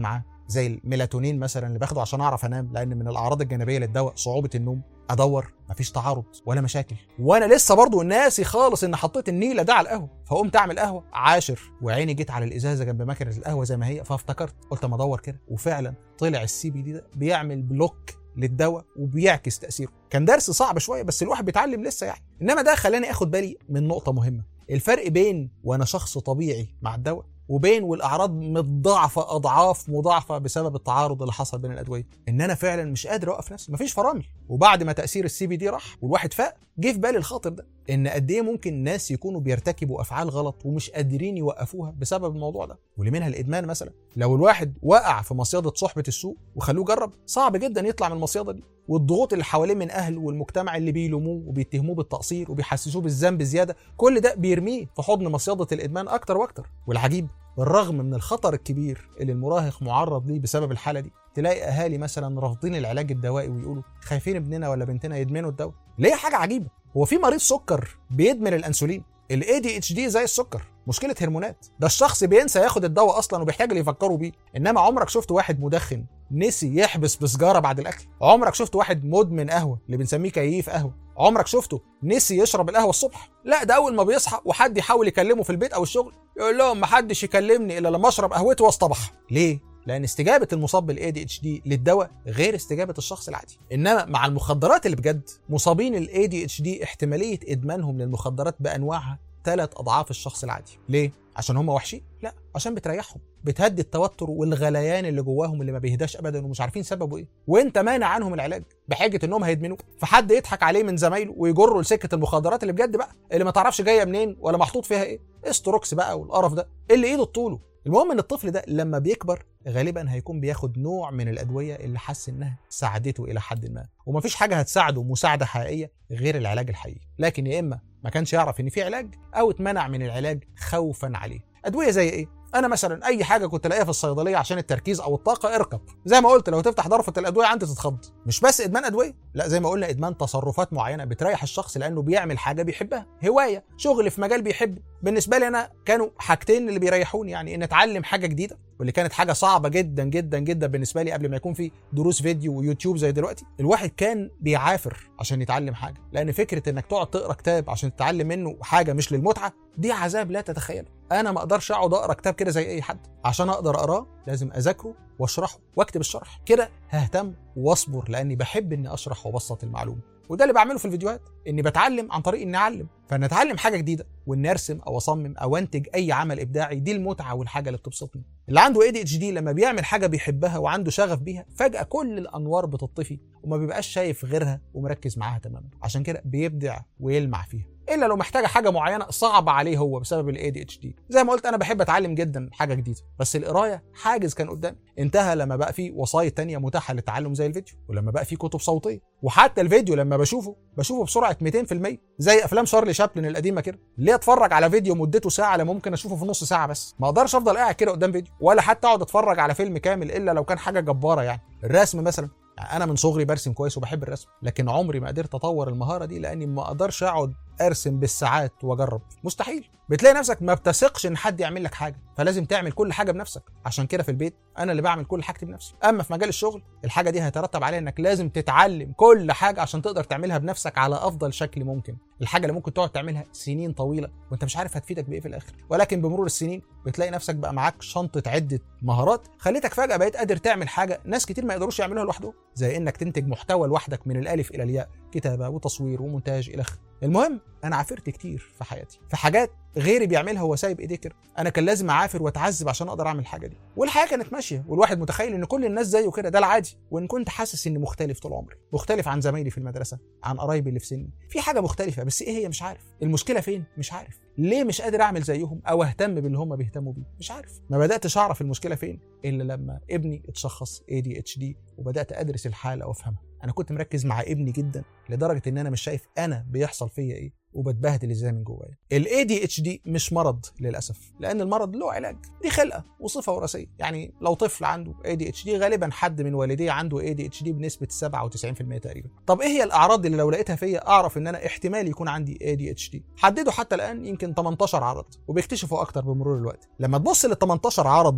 زي الميلاتونين مثلا اللي باخده عشان اعرف انام لان من الاعراض الجانبيه للدواء صعوبه النوم ادور مفيش تعارض ولا مشاكل وانا لسه برضو ناسي خالص ان حطيت النيله ده على القهوه فقمت اعمل قهوه عاشر وعيني جيت على الازازه جنب مكنه القهوه زي ما هي فافتكرت قلت اما ادور كده وفعلا طلع السي بي دي ده بيعمل بلوك للدواء وبيعكس تاثيره كان درس صعب شويه بس الواحد بيتعلم لسه يعني انما ده خلاني اخد بالي من نقطه مهمه الفرق بين وانا شخص طبيعي مع الدواء وبين والاعراض متضاعفه اضعاف مضاعفه بسبب التعارض اللي حصل بين الادويه ان انا فعلا مش قادر اوقف نفسي مفيش فرامل وبعد ما تاثير السي بي دي راح والواحد فاق جه في بالي الخاطر ده ان قد ايه ممكن ناس يكونوا بيرتكبوا افعال غلط ومش قادرين يوقفوها بسبب الموضوع ده واللي منها الادمان مثلا لو الواحد وقع في مصيده صحبه السوق وخلوه جرب صعب جدا يطلع من المصيده دي والضغوط اللي حواليه من اهله والمجتمع اللي بيلوموه وبيتهموه بالتقصير وبيحسسوه بالذنب زياده كل ده بيرميه في حضن مصيده الادمان اكتر واكتر والعجيب بالرغم من الخطر الكبير اللي المراهق معرض ليه بسبب الحاله دي تلاقي اهالي مثلا رافضين العلاج الدوائي ويقولوا خايفين ابننا ولا بنتنا يدمنوا الدواء ليه حاجه عجيبه هو في مريض سكر بيدمن الانسولين الاي دي اتش دي زي السكر مشكله هرمونات ده الشخص بينسى ياخد الدواء اصلا وبيحتاج اللي يفكروا بيه انما عمرك شفت واحد مدخن نسي يحبس بسجاره بعد الاكل عمرك شفت واحد مدمن قهوه اللي بنسميه كيف قهوه عمرك شفته نسي يشرب القهوه الصبح لا ده اول ما بيصحى وحد يحاول يكلمه في البيت او الشغل يقول لهم محدش يكلمني الا لما اشرب قهوتي واصطبح ليه لان استجابه المصاب بالاي دي اتش دي للدواء غير استجابه الشخص العادي انما مع المخدرات اللي بجد مصابين الاي دي اتش دي احتماليه ادمانهم للمخدرات بانواعها ثلاث اضعاف الشخص العادي ليه عشان هم وحشين لا عشان بتريحهم بتهدي التوتر والغليان اللي جواهم اللي ما بيهداش ابدا ومش عارفين سببه ايه وانت مانع عنهم العلاج بحجه انهم هيدمنوه فحد يضحك عليه من زمايله ويجره لسكه المخدرات اللي بجد بقى اللي ما تعرفش جايه منين ولا محطوط فيها ايه استروكس بقى والقرف ده اللي ايده طوله المهم ان الطفل ده لما بيكبر غالبا هيكون بياخد نوع من الادويه اللي حس انها ساعدته الى حد ما ومفيش حاجه هتساعده مساعده حقيقيه غير العلاج الحقيقي لكن يا اما ما كانش يعرف ان في علاج او اتمنع من العلاج خوفا عليه ادويه زي ايه انا مثلا اي حاجه كنت الاقيها في الصيدليه عشان التركيز او الطاقه اركب زي ما قلت لو تفتح ضرفه الادويه عندي تتخض مش بس ادمان ادويه لا زي ما قلنا ادمان تصرفات معينه بتريح الشخص لانه بيعمل حاجه بيحبها هوايه شغل في مجال بيحبه بالنسبه لي انا كانوا حاجتين اللي بيريحوني يعني ان اتعلم حاجه جديده واللي كانت حاجه صعبه جدا جدا جدا بالنسبه لي قبل ما يكون في دروس فيديو ويوتيوب زي دلوقتي الواحد كان بيعافر عشان يتعلم حاجه لان فكره انك تقعد تقرا كتاب عشان تتعلم منه حاجه مش للمتعه دي عذاب لا تتخيله انا ما اقدرش اقعد اقرا كتاب كده زي اي حد عشان اقدر اقراه لازم اذاكره واشرحه واكتب الشرح كده ههتم واصبر لاني بحب اني اشرح وابسط المعلومه وده اللي بعمله في الفيديوهات اني بتعلم عن طريق اني اعلم فان اتعلم حاجه جديده واني ارسم او اصمم او انتج اي عمل ابداعي دي المتعه والحاجه اللي بتبسطني اللي عنده اي دي اتش دي لما بيعمل حاجه بيحبها وعنده شغف بيها فجاه كل الانوار بتطفي وما بيبقاش شايف غيرها ومركز معاها تماما عشان كده بيبدع ويلمع فيها الا لو محتاجه حاجه معينه صعبه عليه هو بسبب الاي دي اتش دي زي ما قلت انا بحب اتعلم جدا حاجه جديده بس القرايه حاجز كان قدامي انتهى لما بقى في وسائط تانية متاحه للتعلم زي الفيديو ولما بقى في كتب صوتيه وحتى الفيديو لما بشوفه بشوفه بسرعه 200% زي افلام شارلي شابلن القديمه كده ليه اتفرج على فيديو مدته ساعه لما ممكن اشوفه في نص ساعه بس ما اقدرش افضل قاعد كده قدام فيديو ولا حتى اقعد اتفرج على فيلم كامل الا لو كان حاجه جباره يعني الرسم مثلا يعني انا من صغري برسم كويس وبحب الرسم لكن عمري ما قدرت اطور المهاره دي لاني ما اقدرش اقعد ارسم بالساعات واجرب مستحيل بتلاقي نفسك ما بتثقش ان حد يعمل لك حاجه فلازم تعمل كل حاجه بنفسك عشان كده في البيت انا اللي بعمل كل حاجتي بنفسي اما في مجال الشغل الحاجه دي هيترتب عليها انك لازم تتعلم كل حاجه عشان تقدر تعملها بنفسك على افضل شكل ممكن الحاجه اللي ممكن تقعد تعملها سنين طويله وانت مش عارف هتفيدك بايه في الاخر ولكن بمرور السنين بتلاقي نفسك بقى معاك شنطه عده مهارات خليتك فجاه بقيت قادر تعمل حاجه ناس كتير ما يقدروش يعملوها لوحدهم زي انك تنتج محتوى لوحدك من الالف الى الياء كتابه وتصوير ومونتاج الى اخره المهم انا عافرت كتير في حياتي في حاجات غيري بيعملها وهو سايب ايديه كده انا كان لازم اعافر واتعذب عشان اقدر اعمل الحاجه دي والحياه كانت ماشيه والواحد متخيل ان كل الناس زيه كده ده العادي وان كنت حاسس اني مختلف طول عمري مختلف عن زمايلي في المدرسه عن قرايبي اللي في سني في حاجه مختلفه بس ايه هي مش عارف المشكله فين مش عارف ليه مش قادر اعمل زيهم او اهتم باللي هم بيهتموا بيه مش عارف ما بداتش اعرف المشكله فين الا لما ابني اتشخص ADHD وبدات ادرس الحاله وافهمها انا كنت مركز مع ابني جدا لدرجه ان انا مش شايف انا بيحصل فيا ايه وبتبهدل ازاي من جوايا الاي دي اتش دي مش مرض للاسف لان المرض له علاج دي خلقه وصفه وراثيه يعني لو طفل عنده اي دي اتش دي غالبا حد من والديه عنده اي دي اتش دي بنسبه 97% تقريبا طب ايه هي الاعراض اللي لو لقيتها فيا اعرف ان انا احتمال يكون عندي اي دي اتش دي حددوا حتى الان يمكن 18 عرض وبيكتشفوا اكتر بمرور الوقت لما تبص لل 18 عرض دول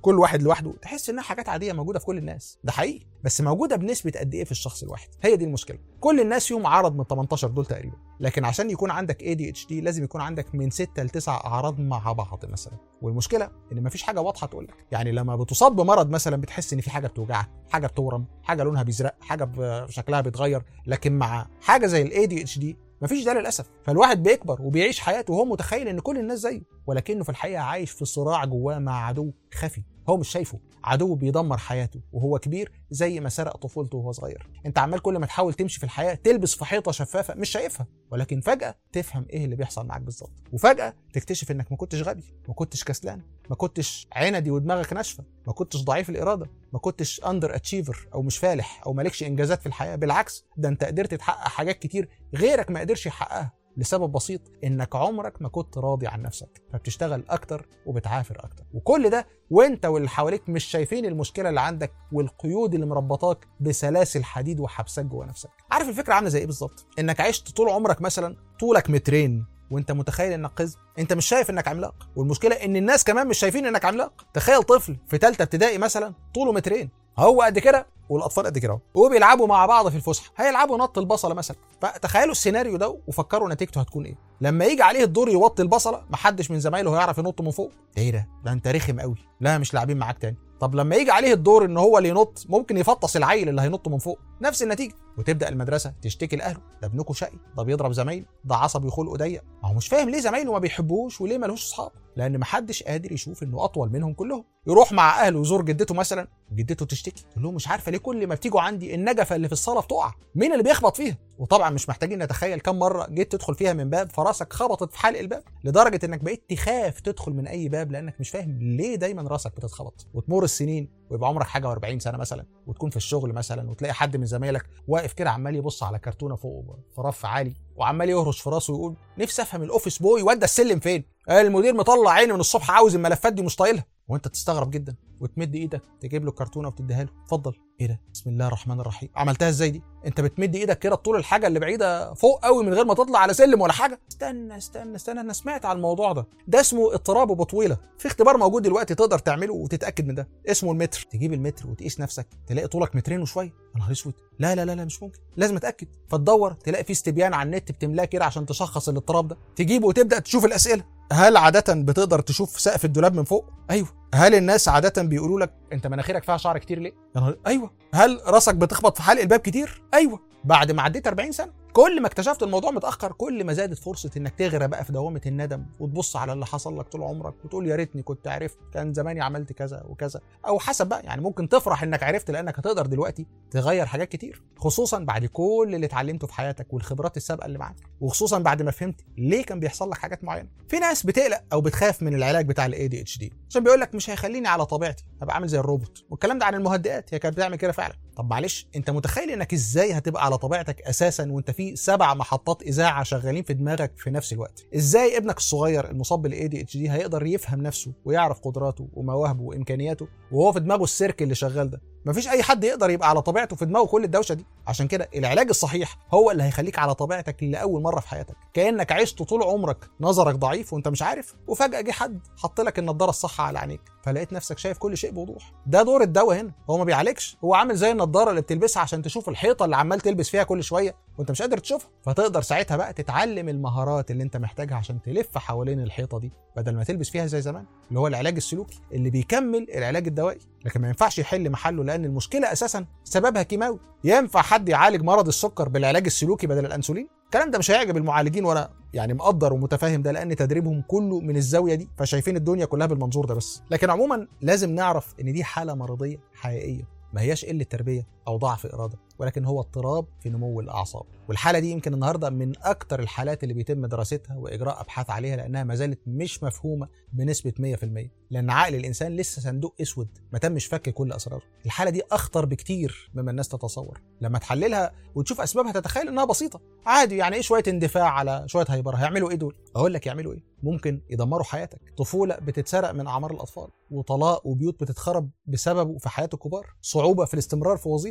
كل واحد لوحده تحس انها حاجات عاديه موجوده في كل الناس ده حقيقي بس موجوده بنسبه قد ايه في الشخص الواحد هي دي المشكله كل الناس فيهم عرض من 18 دول تقريبا لكن عشان يكون عندك ADHD لازم يكون عندك من 6 ل 9 اعراض مع بعض مثلا والمشكله ان مفيش حاجه واضحه تقول لك يعني لما بتصاب بمرض مثلا بتحس ان في حاجه بتوجعك حاجه بتورم حاجه لونها بيزرق حاجه ب- شكلها بيتغير لكن مع حاجه زي ال ADHD مفيش ده للاسف فالواحد بيكبر وبيعيش حياته وهو متخيل ان كل الناس زيه ولكنه في الحقيقه عايش في صراع جواه مع عدو خفي هو مش شايفه عدو بيدمر حياته وهو كبير زي ما سرق طفولته وهو صغير انت عمال كل ما تحاول تمشي في الحياه تلبس في حيطه شفافه مش شايفها ولكن فجاه تفهم ايه اللي بيحصل معاك بالظبط وفجاه تكتشف انك ما كنتش غبي ما كنتش كسلان ما كنتش عندي ودماغك ناشفه ما كنتش ضعيف الاراده ما كنتش اندر اتشيفر او مش فالح او مالكش انجازات في الحياه بالعكس ده انت قدرت تحقق حاجات كتير غيرك ما قدرش يحققها لسبب بسيط انك عمرك ما كنت راضي عن نفسك فبتشتغل اكتر وبتعافر اكتر وكل ده وانت واللي حواليك مش شايفين المشكله اللي عندك والقيود اللي مربطاك بسلاسل حديد وحبسك جوه نفسك عارف الفكره عامله زي ايه بالظبط انك عشت طول عمرك مثلا طولك مترين وانت متخيل انك قزم انت مش شايف انك عملاق والمشكله ان الناس كمان مش شايفين انك عملاق تخيل طفل في ثالثه ابتدائي مثلا طوله مترين هو قد كده والاطفال قد كده اهو وبيلعبوا مع بعض في الفسحه هيلعبوا نط البصله مثلا فتخيلوا السيناريو ده وفكروا نتيجته هتكون ايه لما يجي عليه الدور يوطي البصله محدش من زمايله هيعرف ينط من فوق ايه ده ده انت رخم قوي لا مش لاعبين معاك تاني طب لما يجي عليه الدور ان هو اللي ينط ممكن يفطس العيل اللي هينط من فوق نفس النتيجه وتبدا المدرسه تشتكي لاهله ده ابنكم شقي ده بيضرب زمايله ده عصبي خلقه ضيق ما هو مش فاهم ليه زمايله ما بيحبوهوش وليه ملوش اصحاب لان محدش قادر يشوف انه اطول منهم كلهم يروح مع اهله يزور جدته مثلا جدته تشتكي تقول لهم مش عارفه ليه كل ما بتيجوا عندي النجفه اللي في الصاله بتقع مين اللي بيخبط فيها وطبعا مش محتاجين نتخيل كم مره جيت تدخل فيها من باب فراسك خبطت في حلق الباب لدرجه انك بقيت تخاف تدخل من اي باب لانك مش فاهم ليه دايما راسك بتتخبط وتمر السنين ويبقى عمرك حاجه و40 سنه مثلا وتكون في الشغل مثلا وتلاقي حد من زمايلك واقف كده عمال يبص على كرتونه فوق في رف عالي وعمال يهرش في راسه ويقول نفسي افهم الاوفيس بوي ودى السلم فين المدير مطلع عيني من الصبح عاوز الملفات دي مش طايلها وانت تستغرب جدا وتمد ايدك تجيب له الكرتونه وتديها له اتفضل ايه ده بسم الله الرحمن الرحيم عملتها ازاي دي انت بتمد ايدك كده طول الحاجه اللي بعيده فوق قوي من غير ما تطلع على سلم ولا حاجه استنى استنى استنى انا سمعت عن الموضوع ده ده اسمه اضطراب بطويله في اختبار موجود دلوقتي تقدر تعمله وتتاكد من ده اسمه المتر تجيب المتر وتقيس نفسك تلاقي طولك مترين وشويه يا نهار اسود لا لا لا لا مش ممكن لازم اتاكد فتدور تلاقي في استبيان على النت بتملاه كده عشان تشخص الاضطراب ده تجيبه وتبدا تشوف الاسئله هل عادة بتقدر تشوف سقف الدولاب من فوق؟ ايوه. هل الناس عادة بيقولوا لك انت مناخيرك فيها شعر كتير ليه؟ يا نهار ايوه. هل راسك بتخبط في حلق الباب كتير؟ ايوه. بعد ما عديت 40 سنة كل ما اكتشفت الموضوع متاخر كل ما زادت فرصه انك تغرق بقى في دوامه الندم وتبص على اللي حصل لك طول عمرك وتقول يا ريتني كنت عرفت كان زماني عملت كذا وكذا او حسب بقى يعني ممكن تفرح انك عرفت لانك هتقدر دلوقتي تغير حاجات كتير خصوصا بعد كل اللي اتعلمته في حياتك والخبرات السابقه اللي معاك وخصوصا بعد ما فهمت ليه كان بيحصل لك حاجات معينه في ناس بتقلق او بتخاف من العلاج بتاع الاي دي اتش دي عشان بيقول لك مش هيخليني على طبيعتي هبقى عامل زي الروبوت والكلام ده عن المهدئات هي كانت بتعمل كده فعلا طب معلش انت متخيل انك ازاي هتبقى على طبيعتك اساسا وانت في سبع محطات اذاعه شغالين في دماغك في نفس الوقت ازاي ابنك الصغير المصاب بالاي دي اتش دي هيقدر يفهم نفسه ويعرف قدراته ومواهبه وامكانياته وهو في دماغه السيرك اللي شغال ده مفيش اي حد يقدر يبقى على طبيعته في دماغه كل الدوشه دي عشان كده العلاج الصحيح هو اللي هيخليك على طبيعتك لاول مره في حياتك كانك عشت طول عمرك نظرك ضعيف وانت مش عارف وفجاه جه حد حط لك النضاره الصح على عينيك فلقيت نفسك شايف كل شيء بوضوح ده دور الدواء هنا هو ما بيعالجش هو عامل زي النضاره اللي بتلبسها عشان تشوف الحيطه اللي عمال تلبس فيها كل شويه وانت مش قادر تشوفها فتقدر ساعتها بقى تتعلم المهارات اللي انت محتاجها عشان تلف حوالين الحيطه دي بدل ما تلبس فيها زي زمان اللي هو العلاج السلوكي اللي بيكمل العلاج الدوائي لكن ما ينفعش يحل محله لان المشكله اساسا سببها كيماوي ينفع حد يعالج مرض السكر بالعلاج السلوكي بدل الانسولين الكلام ده مش هيعجب المعالجين وانا يعني مقدر ومتفاهم ده لان تدريبهم كله من الزاويه دي فشايفين الدنيا كلها بالمنظور ده بس لكن عموما لازم نعرف ان دي حاله مرضيه حقيقيه ما هياش قله تربيه او ضعف اراده ولكن هو اضطراب في نمو الاعصاب والحاله دي يمكن النهارده من اكتر الحالات اللي بيتم دراستها واجراء ابحاث عليها لانها ما زالت مش مفهومه بنسبه 100% لان عقل الانسان لسه صندوق اسود ما تمش فك كل اسراره الحاله دي اخطر بكتير مما الناس تتصور لما تحللها وتشوف اسبابها تتخيل انها بسيطه عادي يعني ايه شويه اندفاع على شويه هيبره هيعملوا ايه دول اقول لك يعملوا ايه ممكن يدمروا حياتك طفوله بتتسرق من اعمار الاطفال وطلاق وبيوت بتتخرب بسببه في حياه الكبار صعوبه في الاستمرار في وظيفه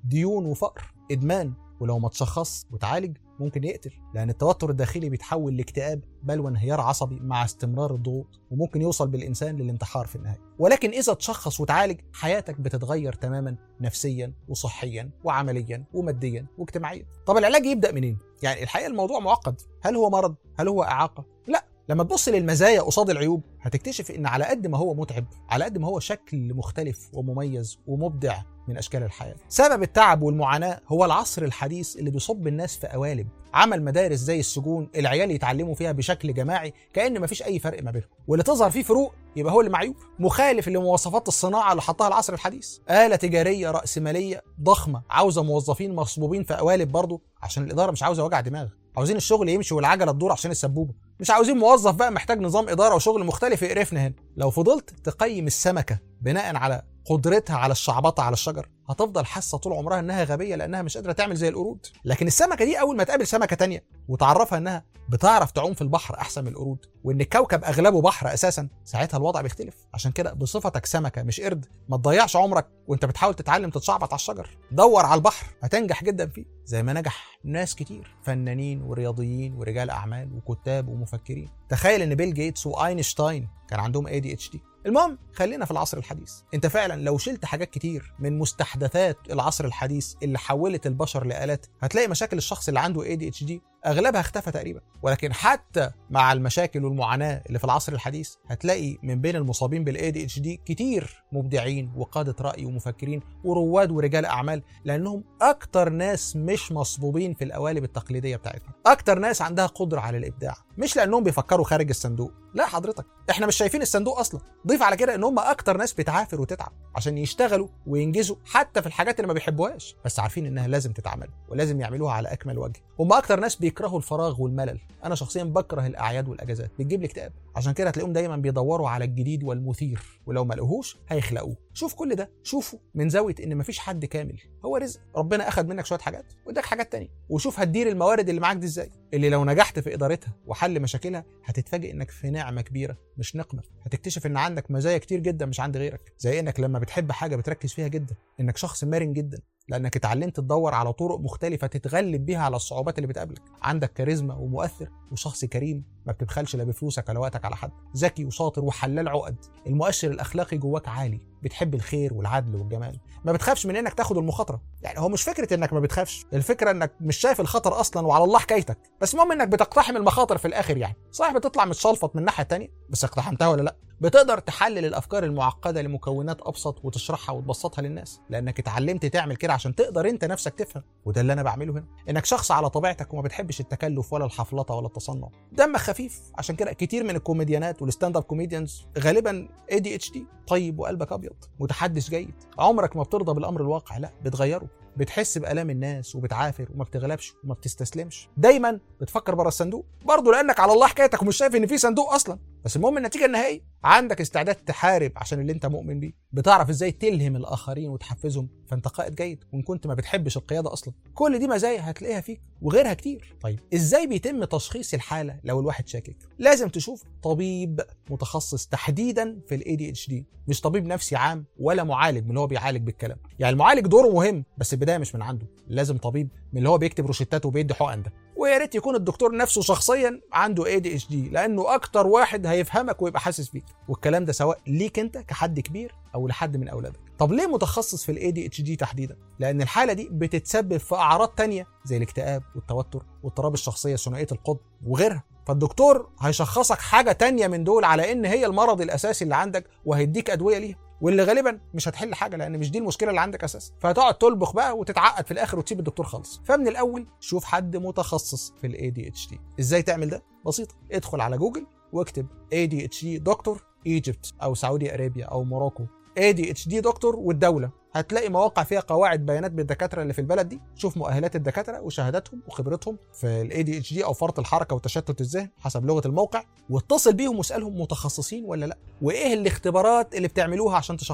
ديون وفقر ادمان ولو ما تشخص وتعالج ممكن يقتل لان التوتر الداخلي بيتحول لاكتئاب بل وانهيار عصبي مع استمرار الضغوط وممكن يوصل بالانسان للانتحار في النهايه ولكن اذا تشخص وتعالج حياتك بتتغير تماما نفسيا وصحيا وعمليا وماديا واجتماعيا طب العلاج يبدا منين يعني الحقيقه الموضوع معقد هل هو مرض هل هو اعاقه لا لما تبص للمزايا قصاد العيوب هتكتشف ان على قد ما هو متعب على قد ما هو شكل مختلف ومميز ومبدع من اشكال الحياه. سبب التعب والمعاناه هو العصر الحديث اللي بيصب الناس في قوالب، عمل مدارس زي السجون العيال يتعلموا فيها بشكل جماعي كان مفيش اي فرق ما بينهم، واللي تظهر فيه فروق يبقى هو اللي معيوب، مخالف لمواصفات الصناعه اللي حطها العصر الحديث. آلة تجاريه رأسماليه ضخمه عاوزه موظفين مصبوبين في قوالب برضه عشان الاداره مش عاوزه وجع دماغ. عاوزين الشغل يمشي والعجله تدور عشان السبوبه مش عاوزين موظف بقى محتاج نظام اداره وشغل مختلف يقرفنا هنا لو فضلت تقيم السمكه بناء على قدرتها على الشعبطه على الشجر هتفضل حاسه طول عمرها انها غبيه لانها مش قادره تعمل زي القرود لكن السمكه دي اول ما تقابل سمكه تانية وتعرفها انها بتعرف تعوم في البحر احسن من القرود وان الكوكب اغلبه بحر اساسا ساعتها الوضع بيختلف عشان كده بصفتك سمكه مش قرد ما تضيعش عمرك وانت بتحاول تتعلم تتشعبط على الشجر دور على البحر هتنجح جدا فيه زي ما نجح ناس كتير فنانين ورياضيين ورجال اعمال وكتاب ومفكرين تخيل ان بيل جيتس واينشتاين كان عندهم اي دي اتش دي المهم خلينا في العصر الحديث انت فعلا لو شلت حاجات كتير من مستحدثات العصر الحديث اللي حولت البشر لآلات هتلاقي مشاكل الشخص اللي عنده اي دي اتش دي اغلبها اختفى تقريبا ولكن حتى مع المشاكل والمعاناه اللي في العصر الحديث هتلاقي من بين المصابين بالاي دي اتش دي كتير مبدعين وقاده راي ومفكرين ورواد ورجال اعمال لانهم اكتر ناس مش مصبوبين في القوالب التقليديه بتاعتنا اكتر ناس عندها قدره على الابداع مش لانهم بيفكروا خارج الصندوق لا حضرتك احنا مش شايفين الصندوق اصلا ضيف على كده ان هم اكتر ناس بتعافر وتتعب عشان يشتغلوا وينجزوا حتى في الحاجات اللي ما بيحبوهاش بس عارفين انها لازم تتعمل ولازم يعملوها على اكمل وجه هم اكتر ناس بيكرهوا الفراغ والملل انا شخصيا بكره الاعياد والاجازات بتجيب لي اكتئاب عشان كده هتلاقيهم دايما بيدوروا على الجديد والمثير ولو ما لقوهوش هيخلقوه شوف كل ده شوفوا من زاويه ان مفيش حد كامل هو رزق ربنا اخد منك شويه حاجات واداك حاجات تانية وشوف هتدير الموارد اللي معاك دي ازاي اللي لو نجحت في ادارتها وحل مشاكلها هتتفاجئ انك في نعمه كبيره مش نقمه هتكتشف ان عندك مزايا كتير جدا مش عند غيرك زي انك لما بتحب حاجه بتركز فيها جدا انك شخص مرن جدا لانك اتعلمت تدور على طرق مختلفه تتغلب بيها على الصعوبات اللي بتقابلك عندك كاريزما ومؤثر وشخص كريم ما بتبخلش لا بفلوسك ولا وقتك على حد ذكي وشاطر وحلال عقد المؤشر الاخلاقي جواك عالي بتحب الخير والعدل والجمال ما بتخافش من انك تاخد المخاطره يعني هو مش فكره انك ما بتخافش الفكره انك مش شايف الخطر اصلا وعلى الله حكايتك بس المهم انك بتقتحم المخاطر في الاخر يعني صحيح بتطلع متشلفط من الناحيه التانية بس اقتحمتها ولا لا بتقدر تحلل الافكار المعقده لمكونات ابسط وتشرحها وتبسطها للناس لانك اتعلمت تعمل كده عشان تقدر انت نفسك تفهم وده اللي انا بعمله هنا انك شخص على طبيعتك وما بتحبش التكلف ولا الحفلطه ولا التصنع دمك خفيف عشان كده كتير من الكوميديانات والستاند اب كوميديانز غالبا اي دي اتش دي طيب وقلبك ابيض متحدث جيد عمرك ما بترضى بالامر الواقع لا بتغيره بتحس بالام الناس وبتعافر وما بتغلبش وما بتستسلمش دايما بتفكر بره الصندوق برضه لانك على الله حكايتك ومش شايف ان في صندوق اصلا بس المهم النتيجه النهائيه عندك استعداد تحارب عشان اللي انت مؤمن بيه بتعرف ازاي تلهم الاخرين وتحفزهم فانت قائد جيد وان كنت ما بتحبش القياده اصلا كل دي مزايا هتلاقيها فيك وغيرها كتير طيب ازاي بيتم تشخيص الحاله لو الواحد شاكك لازم تشوف طبيب متخصص تحديدا في الاي دي اتش دي مش طبيب نفسي عام ولا معالج من اللي هو بيعالج بالكلام يعني المعالج دوره مهم بس البدايه مش من عنده لازم طبيب من اللي هو بيكتب روشتات وبيدي حقن ده ويا ريت يكون الدكتور نفسه شخصيا عنده اي دي اتش دي لانه اكتر واحد هيفهمك ويبقى حاسس بيك والكلام ده سواء ليك انت كحد كبير او لحد من اولادك طب ليه متخصص في الاي دي اتش دي تحديدا لان الحاله دي بتتسبب في اعراض تانية زي الاكتئاب والتوتر واضطراب الشخصيه ثنائيه القطب وغيرها فالدكتور هيشخصك حاجه تانية من دول على ان هي المرض الاساسي اللي عندك وهيديك ادويه ليها واللي غالبا مش هتحل حاجه لان مش دي المشكله اللي عندك اساسا فهتقعد تلبخ بقى وتتعقد في الاخر وتسيب الدكتور خالص فمن الاول شوف حد متخصص في الاي دي اتش دي ازاي تعمل ده بسيطه ادخل على جوجل واكتب اي دي اتش دي دكتور ايجيبت او سعودي ارابيا او موروكو اي دي اتش دي دكتور والدوله هتلاقي مواقع فيها قواعد بيانات بالدكاتره اللي في البلد دي شوف مؤهلات الدكاتره وشهاداتهم وخبرتهم في الاي دي اتش دي او فرط الحركه وتشتت الذهن حسب لغه الموقع واتصل بيهم واسالهم متخصصين ولا لا وايه الاختبارات اللي بتعملوها عشان تشخصوا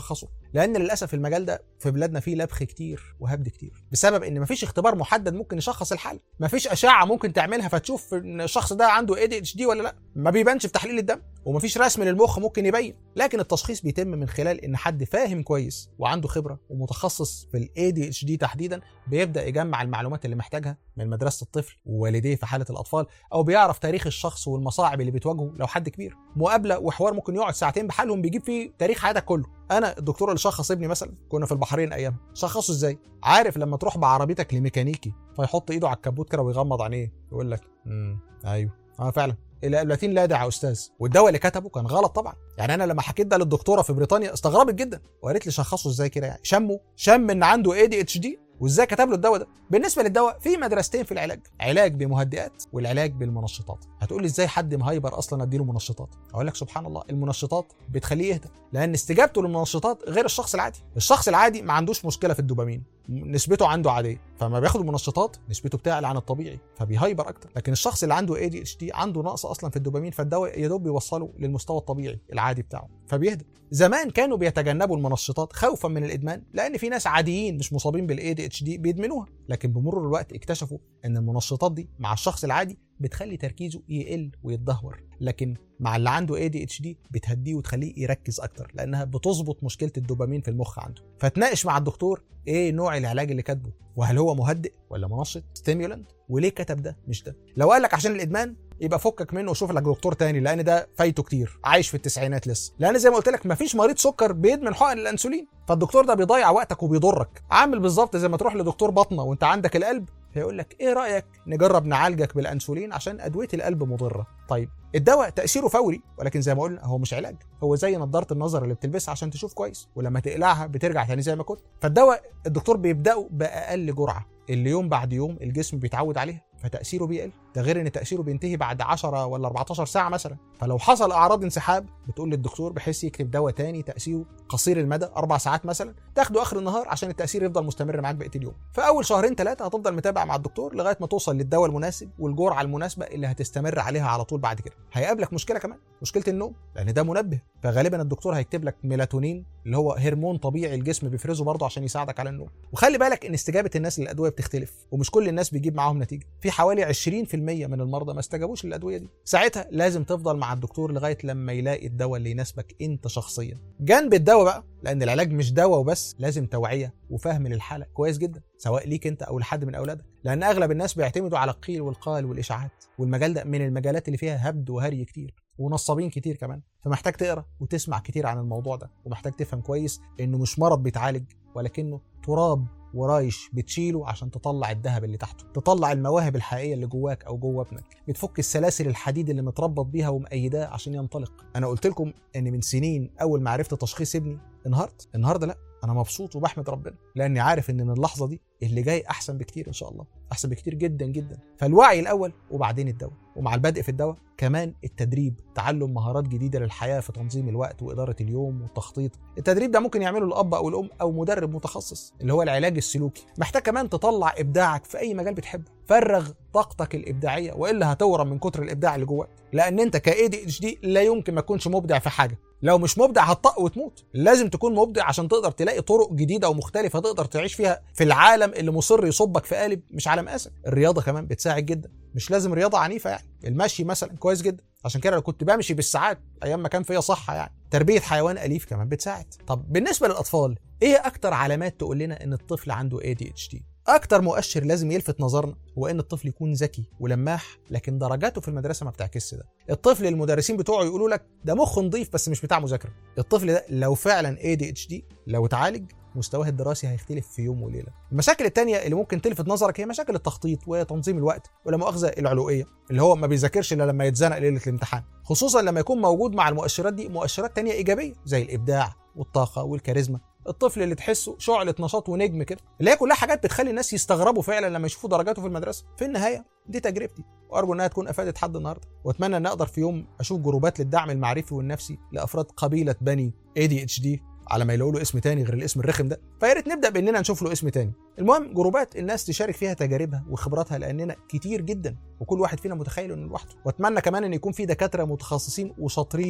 لان للاسف المجال ده في بلادنا فيه لبخ كتير وهبد كتير بسبب ان مفيش اختبار محدد ممكن يشخص الحاله مفيش اشعه ممكن تعملها فتشوف ان الشخص ده عنده اي دي اتش دي ولا لا ما بيبانش في تحليل الدم ومفيش رسم للمخ ممكن يبين لكن التشخيص بيتم من خلال ان حد فاهم كويس وعنده خبره ومتخصص في الاي دي اتش دي تحديدا بيبدا يجمع المعلومات اللي محتاجها من مدرسه الطفل ووالديه في حاله الاطفال او بيعرف تاريخ الشخص والمصاعب اللي بتواجهه لو حد كبير مقابله وحوار ممكن يقعد ساعتين بحالهم بيجيب فيه تاريخ حياتك كله انا الدكتور اللي شخص ابني مثلا كنا في البحرين ايام شخصه ازاي عارف لما تروح بعربيتك لميكانيكي فيحط ايده على الكبوت كده ويغمض عينيه يقول لك امم ايوه اه فعلا الابلاتين لا داعي يا استاذ والدواء اللي كتبه كان غلط طبعا يعني انا لما حكيت ده للدكتوره في بريطانيا استغربت جدا وقالت لي شخصه ازاي كده يعني شمه شم ان عنده اي دي اتش دي وازاي كتب له الدواء ده بالنسبه للدواء في مدرستين في العلاج علاج بمهدئات والعلاج بالمنشطات هتقول لي ازاي حد مهايبر اصلا اديله منشطات اقول لك سبحان الله المنشطات بتخليه يهدى لان استجابته للمنشطات غير الشخص العادي الشخص العادي ما عندوش مشكله في الدوبامين نسبته عنده عاديه فما بياخد المنشطات نسبته بتعلى عن الطبيعي فبيهايبر اكتر لكن الشخص اللي عنده اي دي اتش دي عنده نقص اصلا في الدوبامين فالدواء يا دوب بيوصله للمستوى الطبيعي العادي بتاعه فبيهدى زمان كانوا بيتجنبوا المنشطات خوفا من الادمان لان في ناس عاديين مش مصابين بالاي دي اتش دي بيدمنوها لكن بمرور الوقت اكتشفوا ان المنشطات دي مع الشخص العادي بتخلي تركيزه يقل ويتدهور لكن مع اللي عنده اي دي اتش دي بتهديه وتخليه يركز اكتر لانها بتظبط مشكله الدوبامين في المخ عنده فتناقش مع الدكتور ايه نوع العلاج اللي كاتبه وهل هو مهدئ ولا منشط ستيمولانت وليه كتب ده مش ده لو قال لك عشان الادمان يبقى فكك منه وشوف لك دكتور تاني لان ده فايته كتير عايش في التسعينات لسه لان زي ما قلت لك مفيش مريض سكر بيدمن حقن الانسولين فالدكتور ده بيضيع وقتك وبيضرك عامل بالظبط زي ما تروح لدكتور بطنه وانت عندك القلب فيقول لك ايه رايك نجرب نعالجك بالانسولين عشان ادويه القلب مضره طيب الدواء تاثيره فوري ولكن زي ما قلنا هو مش علاج هو زي نظاره النظر اللي بتلبسها عشان تشوف كويس ولما تقلعها بترجع تاني زي ما كنت فالدواء الدكتور بيبداه باقل جرعه اللي يوم بعد يوم الجسم بيتعود عليها فتاثيره بيقل ده غير ان تاثيره بينتهي بعد 10 ولا 14 ساعه مثلا فلو حصل اعراض انسحاب بتقول للدكتور بحيث يكتب دواء تاني تاثيره قصير المدى اربع ساعات مثلا تاخده اخر النهار عشان التاثير يفضل مستمر معاك بقيه اليوم فاول شهرين ثلاثه هتفضل متابع مع الدكتور لغايه ما توصل للدواء المناسب والجرعه المناسبه اللي هتستمر عليها على طول بعد كده هيقابلك مشكله كمان مشكله النوم لان ده منبه فغالبا الدكتور هيكتب لك ميلاتونين اللي هو هرمون طبيعي الجسم بيفرزه برضه عشان يساعدك على النوم وخلي بالك ان استجابه الناس للادويه بتختلف ومش كل الناس بيجيب معاهم نتيجه في حوالي 20% من المرضى ما استجابوش للادويه دي ساعتها لازم تفضل مع الدكتور لغايه لما يلاقي الدواء اللي يناسبك انت شخصيا جنب الدواء بقى لان العلاج مش دواء وبس لازم توعيه وفهم للحاله كويس جدا سواء ليك انت او لحد من اولادك لان اغلب الناس بيعتمدوا على القيل والقال والاشاعات والمجال ده من المجالات اللي فيها هبد وهري كتير ونصابين كتير كمان فمحتاج تقرا وتسمع كتير عن الموضوع ده ومحتاج تفهم كويس انه مش مرض بيتعالج ولكنه تراب ورايش بتشيله عشان تطلع الذهب اللي تحته تطلع المواهب الحقيقيه اللي جواك او جوا ابنك بتفك السلاسل الحديد اللي متربط بيها ومأيداه عشان ينطلق انا قلت لكم ان من سنين اول ما عرفت تشخيص ابني انهارت النهارده لا انا مبسوط وبحمد ربنا لاني عارف ان من اللحظه دي اللي جاي احسن بكتير ان شاء الله احسن بكتير جدا جدا فالوعي الاول وبعدين الدواء ومع البدء في الدواء كمان التدريب تعلم مهارات جديده للحياه في تنظيم الوقت واداره اليوم والتخطيط التدريب ده ممكن يعمله الاب او الام او مدرب متخصص اللي هو العلاج السلوكي محتاج كمان تطلع ابداعك في اي مجال بتحبه فرغ طاقتك الابداعيه والا هتورم من كتر الابداع اللي جواك لان انت كاي دي اتش دي لا يمكن ما تكونش مبدع في حاجه لو مش مبدع هتطق وتموت لازم تكون مبدع عشان تقدر تلاقي طرق جديده ومختلفه تقدر تعيش فيها في العالم اللي مصر يصبك في قالب مش على مقاسك الرياضه كمان بتساعد جدا مش لازم رياضه عنيفه يعني المشي مثلا كويس جدا عشان كده انا كنت بمشي بالساعات ايام ما كان فيا صحه يعني تربيه حيوان اليف كمان بتساعد طب بالنسبه للاطفال ايه اكتر علامات تقول لنا ان الطفل عنده اي دي اتش دي اكتر مؤشر لازم يلفت نظرنا هو ان الطفل يكون ذكي ولماح لكن درجاته في المدرسه ما بتعكسش ده الطفل المدرسين بتوعه يقولوا لك ده مخ نظيف بس مش بتاع مذاكره الطفل ده لو فعلا اي دي اتش دي لو اتعالج مستواه الدراسي هيختلف في يوم وليله المشاكل التانية اللي ممكن تلفت نظرك هي مشاكل التخطيط وتنظيم الوقت ولا مؤاخذه العلوئيه اللي هو ما بيذاكرش الا لما يتزنق ليله الامتحان خصوصا لما يكون موجود مع المؤشرات دي مؤشرات تانية ايجابيه زي الابداع والطاقه والكاريزما الطفل اللي تحسه شعلة نشاط ونجم كده اللي هي كلها حاجات بتخلي الناس يستغربوا فعلا لما يشوفوا درجاته في المدرسه في النهايه دي تجربتي وارجو انها تكون افادت حد النهارده واتمنى ان اقدر في يوم اشوف جروبات للدعم المعرفي والنفسي لافراد قبيله بني اي دي اتش دي على ما يلاقوا له اسم تاني غير الاسم الرخم ده فيا ريت نبدا باننا نشوف له اسم تاني المهم جروبات الناس تشارك فيها تجاربها وخبراتها لاننا كتير جدا وكل واحد فينا متخيل انه لوحده واتمنى كمان ان يكون في دكاتره متخصصين وشاطرين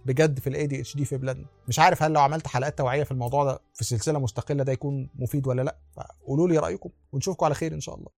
بجد في الاي دي اتش دي في بلادنا مش عارف هل لو عملت حلقات توعيه في الموضوع ده في سلسله مستقله ده يكون مفيد ولا لا فقولوا لي رايكم ونشوفكم على خير ان شاء الله